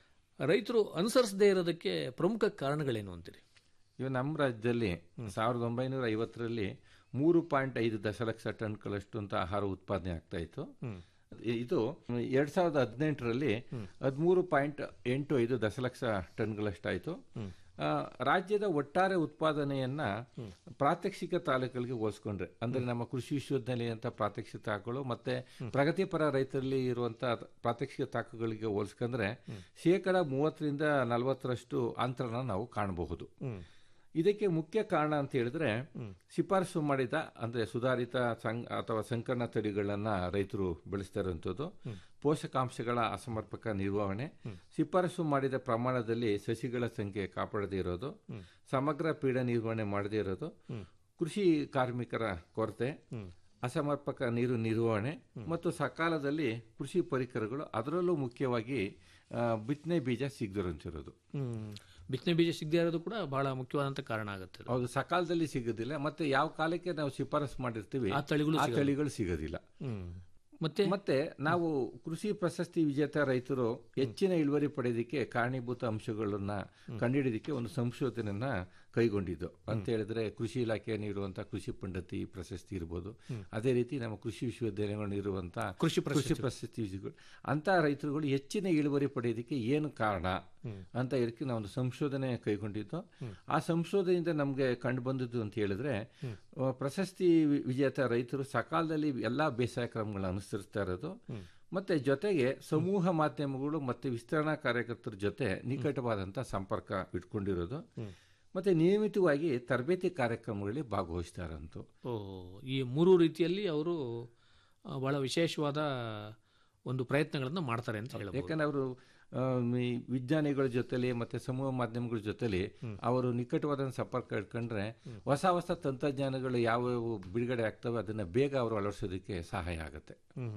ರೈತರು ಅನುಸರಿಸದೇ ಇರೋದಕ್ಕೆ ಪ್ರಮುಖ ಕಾರಣಗಳೇನು ಅಂತೀರಿ ಇವು ನಮ್ಮ ರಾಜ್ಯದಲ್ಲಿ ಸಾವಿರದ ಒಂಬೈನೂರ ಐವತ್ತರಲ್ಲಿ ಮೂರು ಪಾಯಿಂಟ್ ಐದು ದಶಲಕ್ಷ ಟನ್ಗಳಷ್ಟು ಅಂತ ಆಹಾರ ಉತ್ಪಾದನೆ ಆಗ್ತಾ ಇತ್ತು ಇದು ಎರಡ್ ಸಾವಿರದ ಹದಿನೆಂಟರಲ್ಲಿ ಹದಿಮೂರು ಪಾಯಿಂಟ್ ಎಂಟು ಐದು ದಶಲಕ್ಷ ಟನ್ಗಳಷ್ಟಾಯಿತು ಆ, ರಾಜ್ಯದ ಒಟ್ಟಾರೆ ಉತ್ಪಾದನೆಯನ್ನ ಪ್ರಾತ್ಯಕ್ಷಿಕ ತಾಲೂಕುಗಳಿಗೆ ಹೋಲಿಸ್ಕೊಂಡ್ರೆ ಅಂದ್ರೆ ನಮ್ಮ ಕೃಷಿ ವಿಶ್ವವಿದ್ಯಾಲಯ ಅಂತ ಪ್ರಾತ್ಯಕ್ಷಿಕ ತಾಕುಗಳು ಮತ್ತೆ ಪ್ರಗತಿಪರ ರೈತರಲ್ಲಿ ಇರುವಂತಹ ಪ್ರಾತ್ಯಕ್ಷಿಕ ತಾಕುಗಳಿಗೆ ಹೋಲಿಸ್ಕೊಂಡ್ರೆ ಶೇಕಡ ಮೂವತ್ತರಿಂದ ನಲವತ್ತರಷ್ಟು ಅಂತರನ ನಾವು ಕಾಣಬಹುದು ಇದಕ್ಕೆ ಮುಖ್ಯ ಕಾರಣ ಅಂತ ಹೇಳಿದ್ರೆ ಶಿಫಾರಸು ಮಾಡಿದ ಅಂದ್ರೆ ಸುಧಾರಿತ ಸಂ- ಅಥವಾ ಸಂಕರಣ ತಳಿಗಳನ್ನ ರೈತರು ಬೆಳೆಸ್ತಾ ಇರುವಂತದ್ದು ಪೋಷಕಾಂಶಗಳ ಅಸಮರ್ಪಕ ನಿರ್ವಹಣೆ ಶಿಫಾರಸು ಮಾಡಿದ ಪ್ರಮಾಣದಲ್ಲಿ ಸಸಿಗಳ ಸಂಖ್ಯೆ ಕಾಪಾಡದೇ ಇರೋದು ಸಮಗ್ರ ಪೀಡ ನಿರ್ವಹಣೆ ಮಾಡದೇ ಇರೋದು ಕೃಷಿ ಕಾರ್ಮಿಕರ ಕೊರತೆ ಅಸಮರ್ಪಕ ನೀರು ನಿರ್ವಹಣೆ ಮತ್ತು ಸಕಾಲದಲ್ಲಿ ಕೃಷಿ ಪರಿಕರಗಳು ಅದರಲ್ಲೂ ಮುಖ್ಯವಾಗಿ ಆ, ಬಿತ್ತನೆ ಬೀಜ ಸಿಗದಿರೋಂತಿರೋದು ಹ್ಮ್ ಬಿತ್ತನೆ ಬೀಜ ಸಿಗದೇ ಇರೋದು ಕೂಡ ಬಹಳ ಮುಖ್ಯವಾದಂತ ಕಾರಣ ಆಗುತ್ತೆ ಅದು. ಹೌದು ಸಕಾಲದಲ್ಲಿ ಸಿಗೋದಿಲ್ಲ ಮತ್ತೆ ಯಾವ ಕಾಲಕ್ಕೆ ನಾವು ಶಿಫಾರಸು ಮಾಡಿರ್ತೀವಿ ಆ ತಳಿಗಳು ಆ ಸಿಗಲ್ಲ. ತಳಿಗಳು ಸಿಗೋದಿಲ್ಲ ಹ್ಮ್. ಮತ್ತೆ ಮತ್ತೆ ನಾವು ಕೃಷಿ ಪ್ರಶಸ್ತಿ ವಿಜೇತ ರೈತರು ಹೆಚ್ಚಿನ ಇಳುವರಿ ಪಡೆಯೋದಕ್ಕೆ ಕಾರಣೀಭೂತ ಅಂಶಗಳನ್ನ ಕಂಡುಹಿಡಿಯೋದಕ್ಕೆ ಒಂದು ಸಂಶೋಧನೆಯನ್ನ ಕೈಗೊಂಡಿದ್ದು ಅಂತ ಹೇಳಿದ್ರೆ ಕೃಷಿ ಇಲಾಖೆ ನೀಡುವಂತ ಕೃಷಿ ಪಂಡತಿ ಪ್ರಶಸ್ತಿ ಇರ್ಬೋದು ಅದೇ ರೀತಿ ನಮ್ಮ ಕೃಷಿ ವಿಶ್ವವಿದ್ಯಾಲಯಗಳು ನೀಡುವಂತ ಕೃಷಿ ಕೃಷಿ ಪ್ರಶಸ್ತಿಗಳು ಅಂತ ರೈತರುಗಳು ಹೆಚ್ಚಿನ ಇಳುವರಿ ಪಡೆಯೋದಕ್ಕೆ ಏನು ಕಾರಣ ಅಂತ ಹೇಳಕ್ಕೆ ನಾವು ಒಂದು ಸಂಶೋಧನೆ ಕೈಗೊಂಡಿದ್ದು ಆ ಸಂಶೋಧನೆಯಿಂದ ನಮಗೆ ಕಂಡು ಬಂದದ್ದು ಅಂತ ಹೇಳಿದ್ರೆ ಆ, ಪ್ರಶಸ್ತಿ ವಿ- ವಿಜೇತ ರೈತರು ಸಕಾಲದಲ್ಲಿ ಎಲ್ಲಾ ಬೇಸಾಯ ಕ್ರಮಗಳನ್ನ ಅನುಸರಿಸ್ತಾ ಇರೋದು ಮತ್ತೆ ಜೊತೆಗೆ ಸಮೂಹ ಮಾಧ್ಯಮಗಳು ಮತ್ತೆ ವಿಸ್ತರಣಾ ಕಾರ್ಯಕರ್ತರ ಜೊತೆ ನಿಕಟವಾದಂತ ಸಂಪರ್ಕ ಇಟ್ಕೊಂಡಿರೋದು ಮತ್ತೆ ನಿಯಮಿತವಾಗಿ ತರಬೇತಿ ಕಾರ್ಯಕ್ರಮಗಳಲ್ಲಿ ಭಾಗವಹಿಸ್ತಾರಂತು ಓ ಈ ಮೂರು ರೀತಿಯಲ್ಲಿ ಅವರು ಆ, ಬಹಳ ವಿಶೇಷವಾದ ಒಂದು ಪ್ರಯತ್ನಗಳನ್ನು ಮಾಡ್ತಾರೆ ಅಂತ ಹೇಳ್ಬೋದು ಯಾಕಂದ್ರೆ ಅವರು ಈ ವಿಜ್ಞಾನಿಗಳ ಜೊತೆಲಿ ಮತ್ತೆ ಸಮೂಹ ಮಾಧ್ಯಮಗಳ ಜೊತೆಲಿ ಅವರು ನಿಕಟವಾದ ಸಂಪರ್ಕ ಇಟ್ಕೊಂಡ್ರೆ ಹೊಸ ಹೊಸ ತಂತ್ರಜ್ಞಾನಗಳು ಯಾವ ಬಿಡುಗಡೆ ಆಗ್ತವೆ ಅದನ್ನ ಬೇಗ ಅವರು ಅಳವಡಿಸೋದಕ್ಕೆ ಸಹಾಯ ಆಗುತ್ತೆ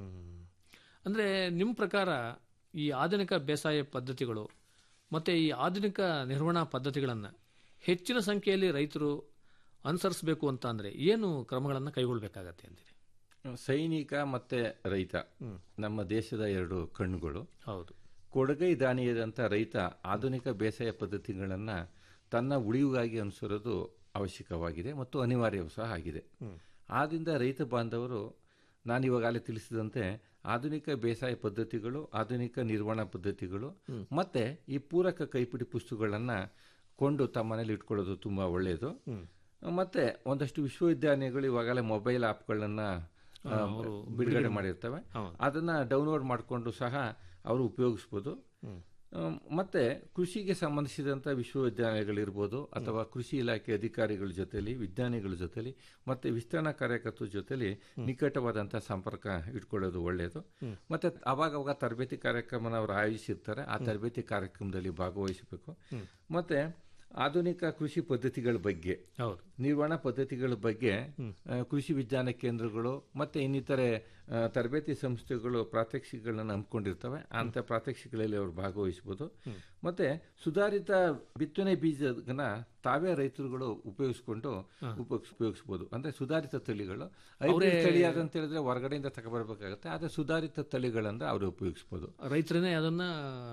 ಅಂದರೆ ನಿಮ್ಮ ಪ್ರಕಾರ ಈ ಆಧುನಿಕ ಬೇಸಾಯ ಪದ್ಧತಿಗಳು ಮತ್ತು ಈ ಆಧುನಿಕ ನಿರ್ವಹಣಾ ಪದ್ಧತಿಗಳನ್ನು ಹೆಚ್ಚಿನ ಸಂಖ್ಯೆಯಲ್ಲಿ ರೈತರು ಅನುಸರಿಸಬೇಕು ಅಂತ ಅಂದರೆ ಏನು ಕ್ರಮಗಳನ್ನು ಕೈಗೊಳ್ಳಬೇಕಾಗತ್ತೆ ಅಂತೀರಿ ಸೈನಿಕ ಮತ್ತೆ ರೈತ ನಮ್ಮ ದೇಶದ ಎರಡು ಕಣ್ಣುಗಳು ಹೌದು ಕೊಡಗೈ ದಾನಿಯದಂಥ ರೈತ ಆಧುನಿಕ ಬೇಸಾಯ ಪದ್ಧತಿಗಳನ್ನ ತನ್ನ ಉಳಿವಿಗಾಗಿ ಅನುಸರೋದು ಅವಶ್ಯಕವಾಗಿದೆ ಮತ್ತು ಅನಿವಾರ್ಯವೂ ಸಹ ಆಗಿದೆ ಆದ್ರಿಂದ ರೈತ ಬಾಂಧವರು ನಾನು ಇವಾಗಲೇ ತಿಳಿಸಿದಂತೆ ಆಧುನಿಕ ಬೇಸಾಯ ಪದ್ಧತಿಗಳು ಆಧುನಿಕ ನಿರ್ವಹಣಾ ಪದ್ಧತಿಗಳು ಮತ್ತೆ ಈ ಪೂರಕ ಕೈಪಿಡಿ ಪುಸ್ತಕಗಳನ್ನ ಕೊಂಡು ತಮ್ಮ ಮನೇಲಿ ಇಟ್ಕೊಳ್ಳೋದು ತುಂಬಾ ಒಳ್ಳೆಯದು ಮತ್ತೆ ಒಂದಷ್ಟು ವಿಶ್ವವಿದ್ಯಾಲಯಗಳು ಇವಾಗಲೇ ಮೊಬೈಲ್ ಆಪ್ಗಳನ್ನ ಆ, ಅವರು ಬಿಡುಗಡೆ ಬಿಡುಗಡೆ ಮಾಡಿರ್ತವೆ ಹೌದು. ಅದನ್ನ ಡೌನ್ಲೋಡ್ ಮಾಡಿಕೊಂಡು ಸಹ ಅವರು ಉಪಯೋಗಿಸ್ಬೋದು ಅಮ್, ಮತ್ತೆ ಕೃಷಿಗೆ ಸಂಬಂಧಿಸಿದಂಥ ವಿಶ್ವವಿದ್ಯಾಲಯಗಳಿರ್ಬೋದು ಅಥವಾ ಕೃಷಿ ಇಲಾಖೆ ಅಧಿಕಾರಿಗಳ ಜೊತೆಲಿ ವಿಜ್ಞಾನಿಗಳ ಜೊತೆಲಿ ಮತ್ತೆ ವಿಸ್ತರಣಾ ಕಾರ್ಯಕರ್ತರ ಜೊತೆಲಿ ನಿಕಟವಾದಂಥ ಸಂಪರ್ಕ ಇಟ್ಕೊಳ್ಳೋದು ಒಳ್ಳೆಯದು ಮತ್ತೆ ಅವಾಗ ಅವಾಗ ತರಬೇತಿ ಕಾರ್ಯಕ್ರಮನ ಅವರು ಆಯೋಜಿಸಿರ್ತಾರೆ ಆ ತರಬೇತಿ ಕಾರ್ಯಕ್ರಮದಲ್ಲಿ ಭಾಗವಹಿಸಬೇಕು ಮತ್ತೆ ಆಧುನಿಕ ಕೃಷಿ ಪದ್ಧತಿಗಳ ಬಗ್ಗೆ ಹೌದು ನಿರ್ವಹಣಾ ಪದ್ಧತಿಗಳ ಬಗ್ಗೆ ಆ, ಕೃಷಿ ವಿಜ್ಞಾನ ಕೇಂದ್ರಗಳು ಮತ್ತೆ ಇನ್ನಿತರೆ ಆ, ತರಬೇತಿ ಸಂಸ್ಥೆಗಳು ಪ್ರಾತ್ಯಕ್ಷಿಕೆಗಳನ್ನ ಹಮ್ಮಿಕೊಂಡಿರ್ತವೆ ಅಂತ ಪ್ರಾತ್ಯಕ್ಷಿಕೆಗಳಲ್ಲಿ ಅವರು ಭಾಗವಹಿಸಬಹುದು ಮತ್ತೆ ಸುಧಾರಿತ ಬಿತ್ತನೆ ಬೀಜನ ತಾವೇ ರೈತರುಗಳು ಉಪಯೋಗಿಸ್ಕೊಂಡು ಉಪ- ಉಪಯೋಗಿಸ್ಬೋದು ಅಂದ್ರೆ ಸುಧಾರಿತ ತಳಿಗಳು ಅವ್ರೇ- ಹೈಬ್ರಿಡ್ ತಳಿ ಅಂತ ಹೇಳಿದ್ರೆ ಹೊರಗಡೆಯಿಂದ ತಗೊಬರ್ಬೇಕಾಗತ್ತೆ ಆದ್ರೆ ಸುಧಾರಿತ ತಳಿಗಳಂದ್ರೆ ಅವರು ಉಪಯೋಗಿಸ್ಬೋದು ರೈತರನ್ನೇ ಅದನ್ನು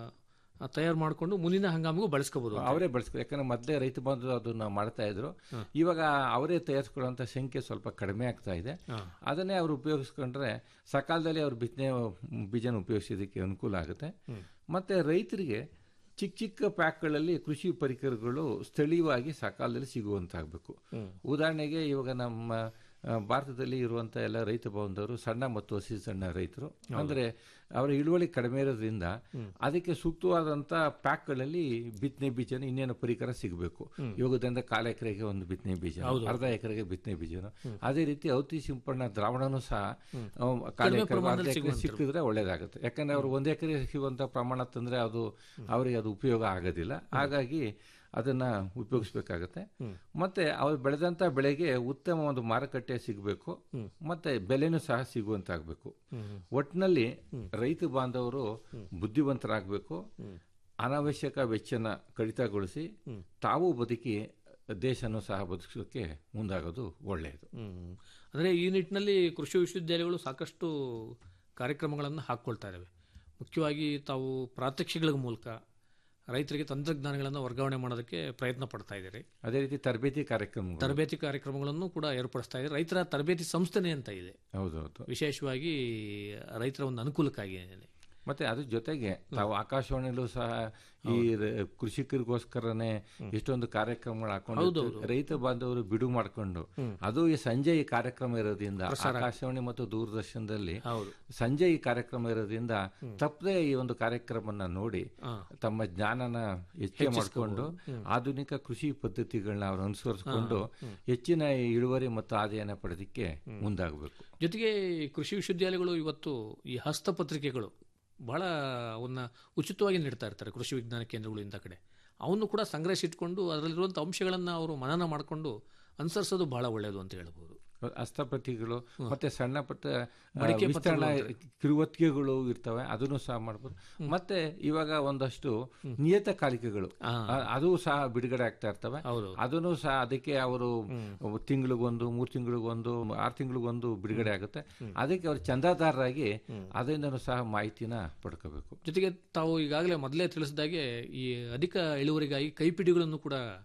ತಯಾರು ಮಾಡಿಕೊಂಡು ಮುಂದಿನ ಹಂಗಾಮಿಗೂ ಬಳಸ್ಕೋಬೋದು ಅವರೇ ಬಳಸ್ಕೊ ಯಾಕಂದ್ರೆ ಮೊದಲೇ ರೈತ ಬಾಂಧವರು ಅದನ್ನ ಮಾಡ್ತಾ ಇದ್ರು ಇವಾಗ ಅವರೇ ತಯಾರಿಸ್ಕೊಳ್ಳುವಂತ ಸಂಖ್ಯೆ ಸ್ವಲ್ಪ ಕಡಿಮೆ ಆಗ್ತಾ ಇದೆ ಅದನ್ನೇ ಅವರು ಉಪಯೋಗಿಸ್ಕೊಂಡ್ರೆ ಸಕಾಲದಲ್ಲಿ ಅವ್ರು ಬಿತ್ತನೆ ಬೀಜನ ಉಪಯೋಗಿಸೋದಕ್ಕೆ ಅನುಕೂಲ ಆಗುತ್ತೆ ಮತ್ತೆ ರೈತರಿಗೆ ಚಿಕ್ಕ ಚಿಕ್ಕ ಪ್ಯಾಕ್ಗಳಲ್ಲಿ ಕೃಷಿ ಪರಿಕರಗಳು ಸ್ಥಳೀಯವಾಗಿ ಸಕಾಲದಲ್ಲಿ ಸಿಗುವಂತಾಗಬೇಕು ಉದಾಹರಣೆಗೆ ಇವಾಗ ನಮ್ಮ ಆ, ಭಾರತದಲ್ಲಿ ಇರುವಂತ ಎಲ್ಲ ರೈತ ಬಾಂಧವರು ಸಣ್ಣ ಮತ್ತು ಹಸಿ ಸಣ್ಣ ರೈತರು ಅಂದ್ರೆ ಅವರ ಇಳುವರಿ ಕಡಿಮೆ ಇರೋದ್ರಿಂದ ಅದಕ್ಕೆ ಸೂಕ್ತವಾದಂತ ಪ್ಯಾಕ್ಗಳಲ್ಲಿ ಬಿತ್ತನೆ ಬೀಜನ ಇನ್ನೇನು ಪರಿಕರ ಸಿಗಬೇಕು ಇವಾಗದಿಂದ ಕಾಲ ಎಕರೆಗೆ ಒಂದು ಬಿತ್ತನೆ ಬೀಜ ಹೌದು. ಅರ್ಧ ಎಕರೆಗೆ ಬಿತ್ತನೆ ಬೀಜನು ಅದೇ ರೀತಿ ಔತಿ ಸಿಂಪಡಣಾ ದ್ರಾವಣನೂ ಸಹ ಆ, ಕಾಲ ಕಡಿಮೆ ಎಕರೆ ಪ್ರಮಾಣದಲ್ಲಿ ಅರ್ಧ ಎಕರೆ ಸಿಗುವಂಥದ್ದು. ಸಿಕ್ಕಿದ್ರೆ ಒಳ್ಳೇದಾಗುತ್ತೆ ಯಾಕಂದ್ರೆ ಅವರು ಒಂದ್ ಎಕರೆ ಸಿಗುವಂತ ಪ್ರಮಾಣ ತಂದ್ರೆ ಅದು ಅವರಿಗೆ ಅದು ಉಪಯೋಗ ಆಗೋದಿಲ್ಲ ಹಾಗಾಗಿ ಅದನ್ನ ಉಪಯೋಗಿಸ್ಬೇಕಾಗತ್ತೆ ಮತ್ತೆ ಅವ್ರು ಬೆಳೆದಂತ ಬೆಳೆಗೆ ಉತ್ತಮ ಒಂದು ಮಾರುಕಟ್ಟೆ ಸಿಗಬೇಕು ಮತ್ತೆ ಬೆಲೆನೂ ಸಹ ಸಿಗುವಂತಾಗಬೇಕು ಒಟ್ಟಿನಲ್ಲಿ ರೈತ ಬಾಂಧವರು ಬುದ್ಧಿವಂತರಾಗಬೇಕು ಅನಾವಶ್ಯಕ ವೆಚ್ಚನ ಕಡಿತಗೊಳಿಸಿ ತಾವು ಬದುಕಿ ದೇಶನೂ ಸಹ ಬದುಕಿಸೋಕೆ ಮುಂದಾಗೋದು ಒಳ್ಳೆಯದು ಹ್ಮ್. ಅಂದ್ರೆ ಈ ನಿಟ್ಟಿನಲ್ಲಿ ಕೃಷಿ ವಿಶ್ವವಿದ್ಯಾಲಯಗಳು ಸಾಕಷ್ಟು ಕಾರ್ಯಕ್ರಮಗಳನ್ನು ಹಾಕ್ಕೊಳ್ತಾ ಇದ್ದಾವೆ ಮುಖ್ಯವಾಗಿ ತಾವು ಪ್ರಾತ್ಯಕ್ಷಿಗಳ ಮೂಲಕ ರೈತರಿಗೆ ತಂತ್ರಜ್ಞಾನಗಳನ್ನು ವರ್ಗಾವಣೆ ಮಾಡೋದಕ್ಕೆ ಪ್ರಯತ್ನ ಪಡ್ತಾ ಇದ್ದಾರೆ ಅದೇ ರೀತಿ ತರಬೇತಿ ಕಾರ್ಯಕ್ರಮ ತರಬೇತಿ ಕಾರ್ಯಕ್ರಮಗಳನ್ನು ಕೂಡ ಏರ್ಪಡಿಸ್ತಾ ಇದ್ದಾರೆ ರೈತರ ತರಬೇತಿ ಸಂಸ್ಥೆನೇ ಅಂತ ಇದೆ ಹೌದೌದು ವಿಶೇಷವಾಗಿ ರೈತರ ಒಂದು ಅನುಕೂಲಕ್ಕಾಗಿ ಮತ್ತೆ ಅದ್ರ ಜೊತೆಗೆ ತಾವು ಆಕಾಶವಾಣಿಲೂ ಸಹ ಈ ರ- ಕೃಷಿಕರಿಗೋಸ್ಕರನೇ ಎಷ್ಟೊಂದು ಕಾರ್ಯಕ್ರಮಗಳು ಹಾಕೊಂಡು ಹೌದೌದು. ರೈತ ಬಾಂಧವರು ಬಿಡು ಮಾಡ್ಕೊಂಡು ಅದು ಈ ಸಂಜೆ ಈ ಕಾರ್ಯಕ್ರಮ ಇರೋದ್ರಿಂದ ಪ್ರಸಾರ ಆಕಾಶವಾಣಿ ಮತ್ತು ದೂರದರ್ಶನದಲ್ಲಿ ಹೌದು. ಸಂಜೆ ಈ ಕಾರ್ಯಕ್ರಮ ಇರೋದ್ರಿಂದ ತಪ್ಪದೆ ಈ ಒಂದು ಕಾರ್ಯಕ್ರಮನ ನೋಡಿ ಹಾ. ತಮ್ಮ ಜ್ಞಾನನ ಹೆಚ್ಚೆ ಮಾಡಿಕೊಂಡು ಆಧುನಿಕ ಕೃಷಿ ಪದ್ಧತಿಗಳನ್ನ ಅವರು ಅನುಸರಿಸಿಕೊಂಡು ಹೆಚ್ಚಿನ ಇಳುವರಿ ಮತ್ತು ಆದಾಯನ ಪಡೆದಕ್ಕೆ ಮುಂದಾಗಬೇಕು ಜೊತೆಗೆ ಈ ಕೃಷಿ ವಿಶ್ವವಿದ್ಯಾಲಯಗಳು ಇವತ್ತು ಈ ಹಸ್ತಪತ್ರಿಕೆಗಳು ಬಹಳ ಅವನ್ನ ಉಚಿತವಾಗಿ ನೀಡ್ತಾ ಇರ್ತಾರೆ ಕೃಷಿ ವಿಜ್ಞಾನ ಕೇಂದ್ರಗಳು ಇಂಥ ಕಡೆ ಅವನ್ನು ಕೂಡ ಸಂಗ್ರಹಿಸಿಟ್ಕೊಂಡು ಅದರಲ್ಲಿರುವಂಥ ಅಂಶಗಳನ್ನು ಅವರು ಮನನ ಮಾಡಿಕೊಂಡು ಅನುಸರಿಸೋದು ಬಹಳ ಒಳ್ಳೆಯದು ಅಂತ ಹೇಳ್ಬೋದು ಹಸ್ತಪ್ರತಿಗಳು ಮತ್ತೆ ಸಣ್ಣ ಪುಟ್ಟ ಆ, ಮಡಿಕೆ ವಿಸ್ತರಣಾ ಪತ್ರಗಳು ಕಿರುವತ್ತಿಗೆಗಳು ಇರ್ತವೆ ಅದನ್ನು ಸಹ ಮಾಡ್ಬೋದು ಮತ್ತೆ ಇವಾಗ ಒಂದಷ್ಟು ನಿಯತಕಾಲಿಕೆಗಳು ಆ, ಅದು ಸಹ ಬಿಡುಗಡೆ ಆಗ್ತಾ ಇರ್ತವೆ ಅದನ್ನು ಸಹ ಅದಕ್ಕೆ ಅವರು ತಿಂಗಳಿಗೊಂದು ಮೂರು ತಿಂಗಳಿಗೊಂದು ಆರು ತಿಂಗಳಿಗೊಂದು ಬಿಡುಗಡೆ ಆಗುತ್ತೆ ಅದಕ್ಕೆ ಅವರು ಚಂದಾದಾರರಾಗಿ ಅದರಿಂದನೂ ಸಹ ಮಾಹಿತಿನ ಪಡ್ಕೋಬೇಕು ಜೊತೆಗೆ ತಾವು ಈಗಾಗಲೇ ಮೊದಲೇ ತಿಳಿಸಿದಾಗೆ ಈ ಅಧಿಕ ಇಳುವರಿಗಾಗಿ ಕೈಪಿಡಿಗಳನ್ನು ಕೂಡ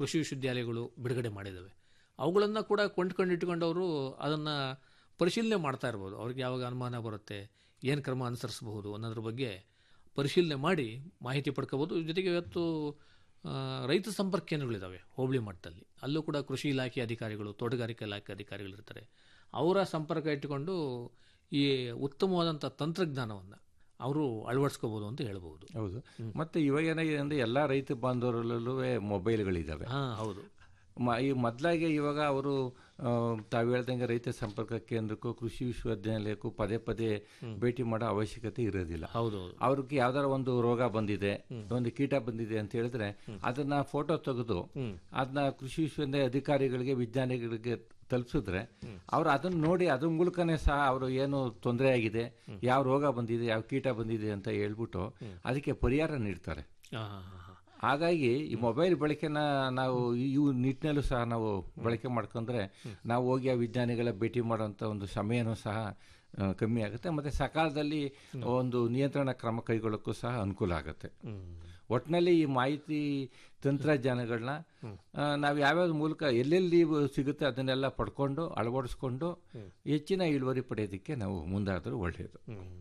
ಕೃಷಿ ವಿಶ್ವವಿದ್ಯಾಲಯಗಳು ಬಿಡುಗಡೆ ಮಾಡಿದ್ದಾವೆ ಅವುಗಳನ್ನು ಕೂಡ ಕೊಂಡ್ಕೊಂಡಿಟ್ಕೊಂಡವರು ಅದನ್ನು ಪರಿಶೀಲನೆ ಮಾಡ್ತಾ ಇರ್ಬೋದು ಅವ್ರಿಗೆ ಯಾವಾಗ ಅನುಮಾನ ಬರುತ್ತೆ ಏನು ಕ್ರಮ ಅನುಸರಿಸಬಹುದು ಅನ್ನೋದ್ರ ಬಗ್ಗೆ ಪರಿಶೀಲನೆ ಮಾಡಿ ಮಾಹಿತಿ ಪಡ್ಕೋಬೋದು ಜೊತೆಗೆ ಇವತ್ತು ಆ, ರೈತ ಸಂಪರ್ಕ ಕೇಂದ್ರಗಳಿದ್ದಾವೆ ಹೋಬಳಿ ಮಟ್ಟದಲ್ಲಿ ಅಲ್ಲೂ ಕೂಡ ಕೃಷಿ ಇಲಾಖೆ ಅಧಿಕಾರಿಗಳು ತೋಟಗಾರಿಕೆ ಇಲಾಖೆ ಅಧಿಕಾರಿಗಳು ಇರ್ತಾರೆ ಅವರ ಸಂಪರ್ಕ ಇಟ್ಟುಕೊಂಡು ಈ ಉತ್ತಮವಾದಂಥ ತಂತ್ರಜ್ಞಾನವನ್ನು ಅವರು ಅಳವಡಿಸ್ಕೋಬೋದು ಅಂತ ಹೇಳ್ಬೋದು ಹೌದು ಮತ್ತೆ ಇವಾಗ ಏನಾಗಿದೆ ಅಂದ್ರೆ ಎಲ್ಲಾ ರೈತ ಬಾಂಧವರಲ್ಲೂ ಮೊಬೈಲ್ಗಳಿದ್ದಾವೆ ಹಾ ಹೌದು ಮ- ಈ ಮೊದಲಾಗೆ ಇವಾಗ ಅವರು ತಾವು ಹೇಳ್ದಂಗೆ ರೈತ ಸಂಪರ್ಕ ಕೇಂದ್ರಕ್ಕೂ ಕೃಷಿ ವಿಶ್ವವಿದ್ಯಾನಿಲಯಕ್ಕೂ ಪದೇ ಪದೇ ಭೇಟಿ ಮಾಡೋ ಅವಶ್ಯಕತೆ ಇರೋದಿಲ್ಲ ಹೌದು ಅವ್ರಿಗೆ ಯಾವ್ದಾರ ಒಂದು ರೋಗ ಬಂದಿದೆ ಒಂದು ಕೀಟ ಬಂದಿದೆ ಅಂತ ಹೇಳಿದ್ರೆ ಅದನ್ನ ಫೋಟೋ ತೆಗೆದು ಅದನ್ನ ಕೃಷಿ ವಿಶ್ವವಿದ್ಯಾಲಯ ಅಧಿಕಾರಿಗಳಿಗೆ ವಿಜ್ಞಾನಿಗಳಿಗೆ ತಲುಪಿಸಿದ್ರೆ ಅವ್ರು ಅದನ್ನ ನೋಡಿ ಅದ್ರ ಮೂಲಕನೇ ಸಹ ಅವರು ಏನು ತೊಂದರೆ ಆಗಿದೆ ಯಾವ ರೋಗ ಬಂದಿದೆ ಯಾವ ಕೀಟ ಬಂದಿದೆ ಅಂತ ಹೇಳ್ಬಿಟ್ಟು ಅದಕ್ಕೆ ಪರಿಹಾರ ನೀಡ್ತಾರೆ ಹಾ, ಹಾ, ಹಾ, ಹಾ. ಹಾಗಾಗಿ ಈ ಮೊಬೈಲ್ ಬಳಕೆನ ನಾವು ಇವು ನಿಟ್ಟಿನಲ್ಲೂ ಸಹ ನಾವು ಬಳಕೆ ಮಾಡ್ಕೊಂಡ್ರೆ ನಾವು ಹೋಗಿ ಆ ವಿಜ್ಞಾನಿಗಳ ಭೇಟಿ ಮಾಡೋಂಥ ಒಂದು ಸಮಯನೂ ಸಹ ಆ, ಕಮ್ಮಿ ಆಗುತ್ತೆ ಮತ್ತೆ ಸಕಾಲದಲ್ಲಿ ಒಂದು ನಿಯಂತ್ರಣ ಕ್ರಮ ಕೈಗೊಳ್ಳೋಕ್ಕೂ ಸಹ ಅನುಕೂಲ ಆಗುತ್ತೆ ಒಟ್ಟಿನಲ್ಲಿ ಈ ಮಾಹಿತಿ ತಂತ್ರಜ್ಞಾನಗಳನ್ನ ನಾವು ಯಾವ್ಯಾವ ಮೂಲಕ ಎಲ್ಲೆಲ್ಲಿ ಇವು ಸಿಗುತ್ತೆ ಅದನ್ನೆಲ್ಲ ಪಡ್ಕೊಂಡು ಅಳವಡಿಸ್ಕೊಂಡು ಹೆಚ್ಚಿನ ಇಳುವರಿ ಪಡೆಯೋದಕ್ಕೆ ನಾವು ಮುಂದಾದರೂ ಒಳ್ಳೆಯದು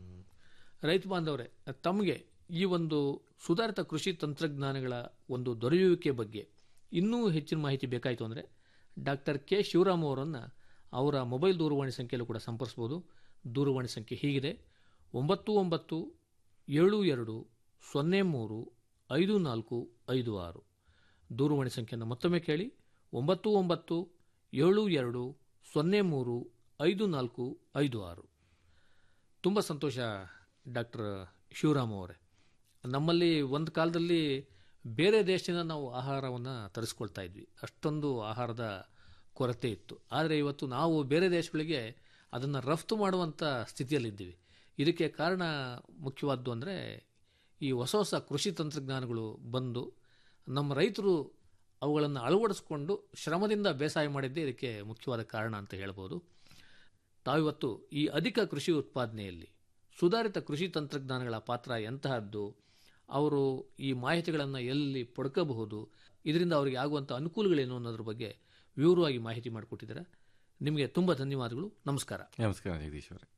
ರೈತ ಬಾಂಧವರೇ ತಮಗೆ ಈ ಒಂದು ಸುಧಾರಿತ ಕೃಷಿ ತಂತ್ರಜ್ಞಾನಗಳ ಒಂದು ದೊರೆಯುವಿಕೆ ಬಗ್ಗೆ ಇನ್ನೂ ಹೆಚ್ಚಿನ ಮಾಹಿತಿ ಬೇಕಾಯಿತು ಅಂದರೆ ಡಾಕ್ಟರ್ ಕೆ ಶಿವರಾಮ್ ಅವರನ್ನು ಅವರ ಮೊಬೈಲ್ ದೂರವಾಣಿ ಸಂಖ್ಯೆಯಲ್ಲೂ ಕೂಡ ಸಂಪರ್ಸ್ಬೋದು ದೂರವಾಣಿ ಸಂಖ್ಯೆ ಹೀಗಿದೆ ಒಂಬತ್ತು ಒಂಬತ್ತು ಏಳು ಎರಡು ಸೊನ್ನೆ ಮೂರು ಐದು ನಾಲ್ಕು ಐದು ಆರು ದೂರವಾಣಿ ಸಂಖ್ಯೆಯನ್ನು ಮತ್ತೊಮ್ಮೆ ಕೇಳಿ ಒಂಬತ್ತು ಒಂಬತ್ತು ಏಳು ಎರಡು ಸೊನ್ನೆ ಮೂರು ಐದು ನಾಲ್ಕು ಐದು ಆರು ತುಂಬ ಸಂತೋಷ ಡಾಕ್ಟರ್ ಶಿವರಾಮ್ ಅವರೇ ನಮ್ಮಲ್ಲಿ ಒಂದು ಕಾಲದಲ್ಲಿ ಬೇರೆ ದೇಶದಿಂದ ನಾವು ಆಹಾರವನ್ನು ತರಿಸ್ಕೊಳ್ತಾ ಇದ್ವಿ ಅಷ್ಟೊಂದು ಆಹಾರದ ಕೊರತೆ ಇತ್ತು ಆದರೆ ಇವತ್ತು ನಾವು ಬೇರೆ ದೇಶಗಳಿಗೆ ಅದನ್ನು ರಫ್ತು ಮಾಡುವಂಥ ಸ್ಥಿತಿಯಲ್ಲಿದ್ದೀವಿ ಇದಕ್ಕೆ ಕಾರಣ ಮುಖ್ಯವಾದ್ದು ಅಂದರೆ ಈ ಹೊಸ ಹೊಸ ಕೃಷಿ ತಂತ್ರಜ್ಞಾನಗಳು ಬಂದು ನಮ್ಮ ರೈತರು ಅವುಗಳನ್ನು ಅಳವಡಿಸ್ಕೊಂಡು ಶ್ರಮದಿಂದ ಬೇಸಾಯ ಮಾಡಿದ್ದೇ ಇದಕ್ಕೆ ಮುಖ್ಯವಾದ ಕಾರಣ ಅಂತ ಹೇಳ್ಬೋದು ತಾವಿವತ್ತು ಈ ಅಧಿಕ ಕೃಷಿ ಉತ್ಪಾದನೆಯಲ್ಲಿ ಸುಧಾರಿತ ಕೃಷಿ ತಂತ್ರಜ್ಞಾನಗಳ ಪಾತ್ರ ಎಂತಹದ್ದು ಅವರು ಈ ಮಾಹಿತಿಗಳನ್ನು ಎಲ್ಲಿ ಪಡ್ಕೋಬಹುದು ಇದರಿಂದ ಅವರಿಗೆ ಆಗುವಂಥ ಅನುಕೂಲಗಳೇನು ಅನ್ನೋದ್ರ ಬಗ್ಗೆ ವಿವರವಾಗಿ ಮಾಹಿತಿ ಮಾಡಿಕೊಟ್ಟಿದ್ದಾರೆ ನಿಮಗೆ ತುಂಬ ಧನ್ಯವಾದಗಳು ನಮಸ್ಕಾರ ನಮಸ್ಕಾರ ಜಗದೀಶ್ ಅವರೇ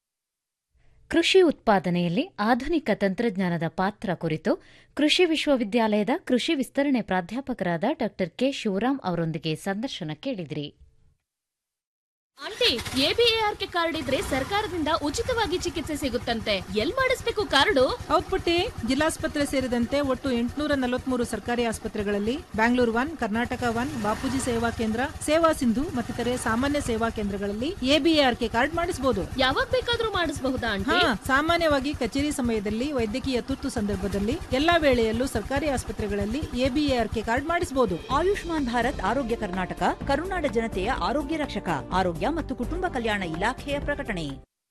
ಕೃಷಿ ಉತ್ಪಾದನೆಯಲ್ಲಿ ಆಧುನಿಕ ತಂತ್ರಜ್ಞಾನದ ಪಾತ್ರ ಕುರಿತು ಕೃಷಿ ವಿಶ್ವವಿದ್ಯಾಲಯದ ಕೃಷಿ ವಿಸ್ತರಣೆ ಪ್ರಾಧ್ಯಾಪಕರಾದ ಡಾ ಕೆ ಶಿವರಾಮ್ ಅವರೊಂದಿಗೆ ಸಂದರ್ಶನ ಕೇಳಿದ್ರಿ ಆಂಟಿ ಎಬಿಎಆರ್ಕೆ ಕಾರ್ಡ್ ಇದ್ರೆ ಸರ್ಕಾರದಿಂದ ಉಚಿತವಾಗಿ ಚಿಕಿತ್ಸೆ ಸಿಗುತ್ತಂತೆ ಎಲ್ ಮಾಡಿಸ್ಬೇಕು ಕಾರ್ಡು ಹೌದ್ ಪುಟ್ಟಿ ಜಿಲ್ಲಾಸ್ಪತ್ರೆ ಸೇರಿದಂತೆ ಒಟ್ಟು ಎಂಟುನೂರ ನಲವತ್ಮೂರು ಸರ್ಕಾರಿ ಆಸ್ಪತ್ರೆಗಳಲ್ಲಿ ಬ್ಯಾಂಗ್ಳೂರ್ ಒನ್ ಕರ್ನಾಟಕ ಒನ್ ಬಾಪೂಜಿ ಸೇವಾ ಕೇಂದ್ರ ಸೇವಾ ಸಿಂಧು ಮತ್ತಿತರೆ ಸಾಮಾನ್ಯ ಸೇವಾ ಕೇಂದ್ರಗಳಲ್ಲಿ ಎಬಿಎಆರ್ಕೆ ಕಾರ್ಡ್ ಮಾಡಿಸಬಹುದು ಯಾವಾಗ ಬೇಕಾದ್ರೂ ಮಾಡಿಸಬಹುದಾ ಆಂಟಿ ಹಾ ಸಾಮಾನ್ಯವಾಗಿ ಕಚೇರಿ ಸಮಯದಲ್ಲಿ ವೈದ್ಯಕೀಯ ತುರ್ತು ಸಂದರ್ಭದಲ್ಲಿ ಎಲ್ಲಾ ವೇಳೆಯಲ್ಲೂ ಸರ್ಕಾರಿ ಆಸ್ಪತ್ರೆಗಳಲ್ಲಿ ಎಬಿಎಆರ್ಕೆ ಕಾರ್ಡ್ ಮಾಡಿಸಬಹುದು ಆಯುಷ್ಮಾನ್ ಭಾರತ್ ಆರೋಗ್ಯ ಕರ್ನಾಟಕ ಕರುನಾಡ ಜನತೆಯ ಆರೋಗ್ಯ ರಕ್ಷಕ ಆರೋಗ್ಯ ಮತ್ತು ಕುಟುಂಬ ಕಲ್ಯಾಣ ಇಲಾಖೆಯ ಪ್ರಕಟಣೆ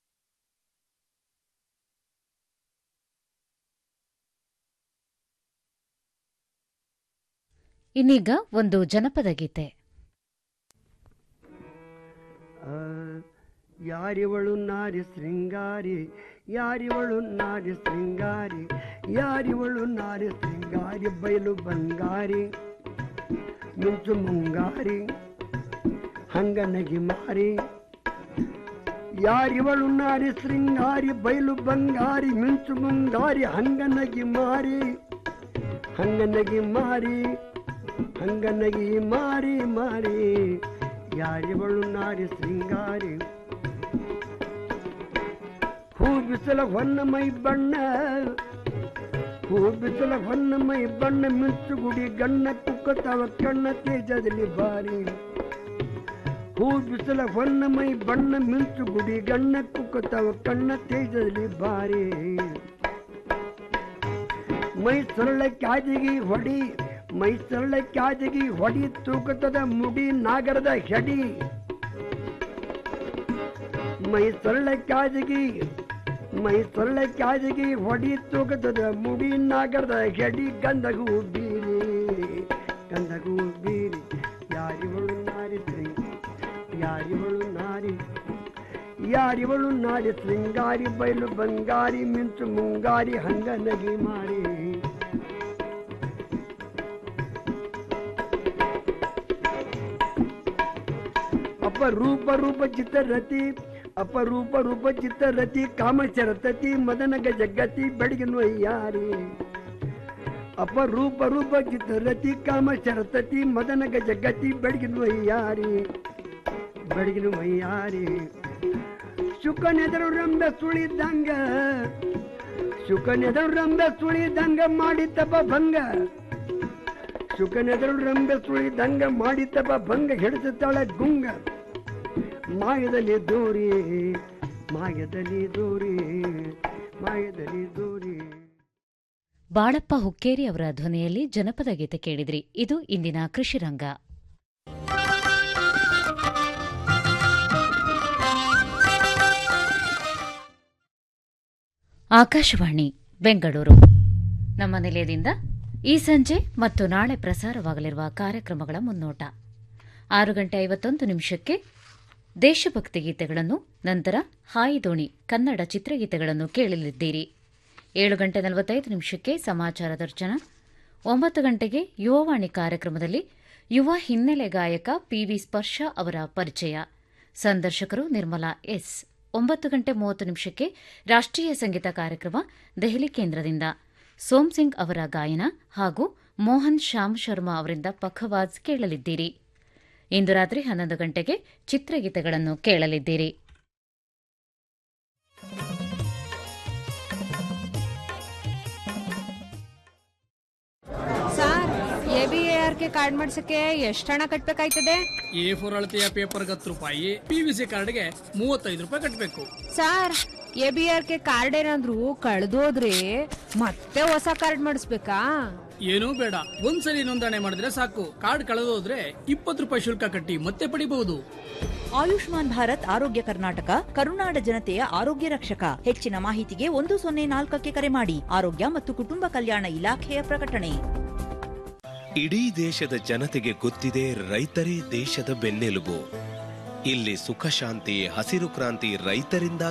ಇನ್ನೀಗ ಒಂದು ಜನಪದ ಗೀತೆ ಯಾರಿವಳು ನಾರಿ ಶೃಂಗಾರಿ ಯಾರಿವಳು ನಾರಿ ಶೃಂಗಾರಿ ಯಾರಿವಳು ನಾರಿ ಶೃಂಗಾರಿ ಬಯಲು ಬಂಗಾರಿ ಮಿಂಚು ಮುಂಗಾರಿ ಹಂಗನಗಿ ಮಾರಿ ಯಾರಿವಳು ನಾರಿ ಶೃಂಗಾರಿ ಬಯಲು ಬಂಗಾರಿ ಮಿಂಚು ಮುಂಗಾರಿ ಹಂಗನಗಿ ಮಾರಿ ಹಂಗನಗಿ ಮಾರಿ ಹಂಗನಗಿ ಮಾರಿ ಮಾರಿ ಯಾರಿವಳು ನಾರಿ ಶೃಂಗಾರಿ ಹೂ ಬಿಸಲ ಹೊನ್ನ ಮೈ ಬಣ್ಣ ಹೂ ಬಿಸಲ ಹೊನ್ನ ಮೈ ಬಣ್ಣ ಮಿಂಚು ಗುಡಿ ಗಣ್ಣ ಕುಕ್ಕತಾವ ಕಣ್ಣ ತೇಜದಲ್ಲಿ ಬಾರಿ ಹೂ ಬಿಸಲ ಹೊನ್ನ ಮೈ ಬಣ್ಣ ಮಿಂಚು ಗುಡಿ ಗಣ್ಣ ಕುಕ್ಕತಾವ ಕಣ್ಣ ತೇಜದಲ್ಲಿ ಬಾರಿ ಮೈ ಸರಳ ಕ್ಯಾಜಿಗಿ ಹೊಡಿ ಮೈ ಸರಳ ಕ್ಯಾಜಿಗಿ ಹೊಡಿ ತೂಕತದ ಮುಡಿ ನಾಗರದ ಹೆಡಿ ಮೈ ಸರಳ ಕ್ಯಾಜಿಗಿ ಮೈ ಸರಳ ಕ್ಯಾಜಿಗಿ ಹೊಡಿ ತೂಕತದ ಮುಡಿ ನಾಗರದ ಹೆಡಿ ಗಂಧಗೂ ಬೀರಿ ಗಂಧಗೂ ಬೀರಿ ಯಾರಿವಳು ನಾರಿ ಶ್ರೀ ಯಾರಿವಳು ನಾರಿ ಯಾರಿವಳು ನಾರಿ ಶೃಂಗಾರಿ ಬಯಲು ಬಂಗಾರಿ ಮಿಂಚು ಮುಂಗಾರಿ ಹಂಗ ನಗಿ ಮಾರಿ ಅಪರೂಪ ರೂಪ ಚಿತ್ತರತಿ ಅಪರೂಪ ರೂಪ ಚಿತ್ತರತಿ ಕಾಮಚರತತಿ ಮದನ ಗಜಗತಿ ಬೆಳಗಿನ ವಯ್ಯಾರಿ ಅಪರೂಪ ರೂಪ ಚಿತ್ತರತಿ ಕಾಮಚರತತಿ ಮದನ ಗಜಗತಿ ಬೆಳಗಿನ ವಯ್ಯಾರಿ ಬೆಳಗಿನ ವಯ್ಯಾರಿ ಶುಕನೆದರು ರಂಬೆ ಸುಳಿದಂಗ ಶುಕನೆದರು ರಂಬೆ ಸುಳಿದಂಗ ಮಾಡಿ ತಪ ಭಂಗ ಶುಕನೆದರು ರಂಬೆ ಸುಳಿದಂಗ ಮಾಡಿ ತಪ ಭಂಗ ಹಿಡಿಸುತ್ತಾಳೆ ಗುಂಗ ಮಾಯದಲ್ಲಿ ದೂರಿ ಮಾಯದಲ್ಲಿ ದೂರಿ ಮಾಯದಲ್ಲಿ ದೂರಿ ಬಾಳಪ್ಪ ಹುಕ್ಕೇರಿ ಅವರ ಧ್ವನಿಯಲ್ಲಿ ಜನಪದ ಗೀತೆ ಕೇಳಿದ್ರಿ ಇದು ಇಂದಿನ ಕೃಷಿ ರಂಗ ಆಕಾಶವಾಣಿ ಬೆಂಗಳೂರು ನಮ್ಮ ನಿಲಯದಿಂದ ಈ ಸಂಜೆ ಮತ್ತು ನಾಳೆ ಪ್ರಸಾರವಾಗಲಿರುವ ಕಾರ್ಯಕ್ರಮಗಳ ಮುನ್ನೋಟ ಆರು ಗಂಟೆ ಐವತ್ತೊಂದು ನಿಮಿಷಕ್ಕೆ ದೇಶಭಕ್ತಿ ಗೀತೆಗಳನ್ನು ನಂತರ ಹಾಯಿ ದೋಣಿ ಕನ್ನಡ ಚಿತ್ರಗೀತೆಗಳನ್ನು ಕೇಳಲಿದ್ದೀರಿ ಏಳು ಗಂಟೆ ನಲವತ್ತೈದು ನಿಮಿಷಕ್ಕೆ ಸಮಾಚಾರ ದರ್ಶನ ಒಂಬತ್ತು ಗಂಟೆಗೆ ಯುವವಾಣಿ ಕಾರ್ಯಕ್ರಮದಲ್ಲಿ ಯುವ ಹಿನ್ನೆಲೆ ಗಾಯಕ ಪಿವಿ ಸ್ಪರ್ಶ ಅವರ ಪರಿಚಯ ಸಂದರ್ಶಕರು ನಿರ್ಮಲಾ ಎಸ್ ಒಂಬತ್ತು ಗಂಟೆ ಮೂವತ್ತು ನಿಮಿಷಕ್ಕೆ ರಾಷ್ಟ್ರೀಯ ಸಂಗೀತ ಕಾರ್ಯಕ್ರಮ ದೆಹಲಿ ಕೇಂದ್ರದಿಂದ ಸೋಮ್ ಸಿಂಗ್ ಅವರ ಗಾಯನ ಹಾಗೂ ಮೋಹನ್ ಶ್ಯಾಮ್ ಶರ್ಮಾ ಅವರಿಂದ ಪಖವಾಜ್ ಕೇಳಲಿದ್ದೀರಿ ಇಂದು ರಾತ್ರಿ ಹನ್ನೊಂದು ಗಂಟೆಗೆ ಚಿತ್ರಗೀತೆಗಳನ್ನು ಕೇಳಲಿದ್ದೀರಿ sir A B A R K card ಮಾಡ್ಸಕ್ಕೆ ಎಷ್ಟು ಹಣ ಕಟ್ಬೇಕಾಯ್ತದೆ ಎ ಫೋರ್ ಅಳತೆಯ ಪೇಪರ್ಗೆ ಹತ್ತು ರೂಪಾಯಿ ಪಿವಿಸಿ ಕಾರ್ಡ್ಗೆ ಮೂವತ್ತೈದು ರೂಪಾಯಿ ಕಟ್ಟಬೇಕು sir A B R K card ಏನಾದ್ರು ಕಳ್ದೋದ್ರೆ ಮತ್ತೆ ಹೊಸ ಕಾರ್ಡ್ ಮಾಡಿಸ್ಬೇಕಾ ಏನೂ ಬೇಡ ಒಂದ್ಸಲಿ ನೋಂದಣಿ ಮಾಡಿದ್ರೆ ಸಾಕು ಕಾರ್ಡ್ ಕಳೆದೋದ್ರೆ ಇಪ್ಪತ್ತು ರೂಪಾಯಿ ಶುಲ್ಕ ಕಟ್ಟಿ ಮತ್ತೆ ಪಡಿಬಹುದು ಆಯುಷ್ಮಾನ್ ಭಾರತ್ ಆರೋಗ್ಯ ಕರ್ನಾಟಕ ಕರುನಾಡ ಜನತೆಯ ಆರೋಗ್ಯ ರಕ್ಷಕ ಹೆಚ್ಚಿನ ಮಾಹಿತಿಗೆ ಒಂದು ಸೊನ್ನೆ ನಾಲ್ಕಕ್ಕೆ ಕರೆ ಮಾಡಿ ಆರೋಗ್ಯ ಮತ್ತು ಕುಟುಂಬ ಕಲ್ಯಾಣ ಇಲಾಖೆಯ ಪ್ರಕಟಣೆ ಇಡೀ ದೇಶದ ಜನತೆಗೆ ಗೊತ್ತಿದೆ ರೈತರೇ ದೇಶದ ಬೆನ್ನೆಲುಬು ಇಲ್ಲಿ ಸುಖ ಶಾಂತಿ ಹಸಿರು ಕ್ರಾಂತಿ ರೈತರಿಂದ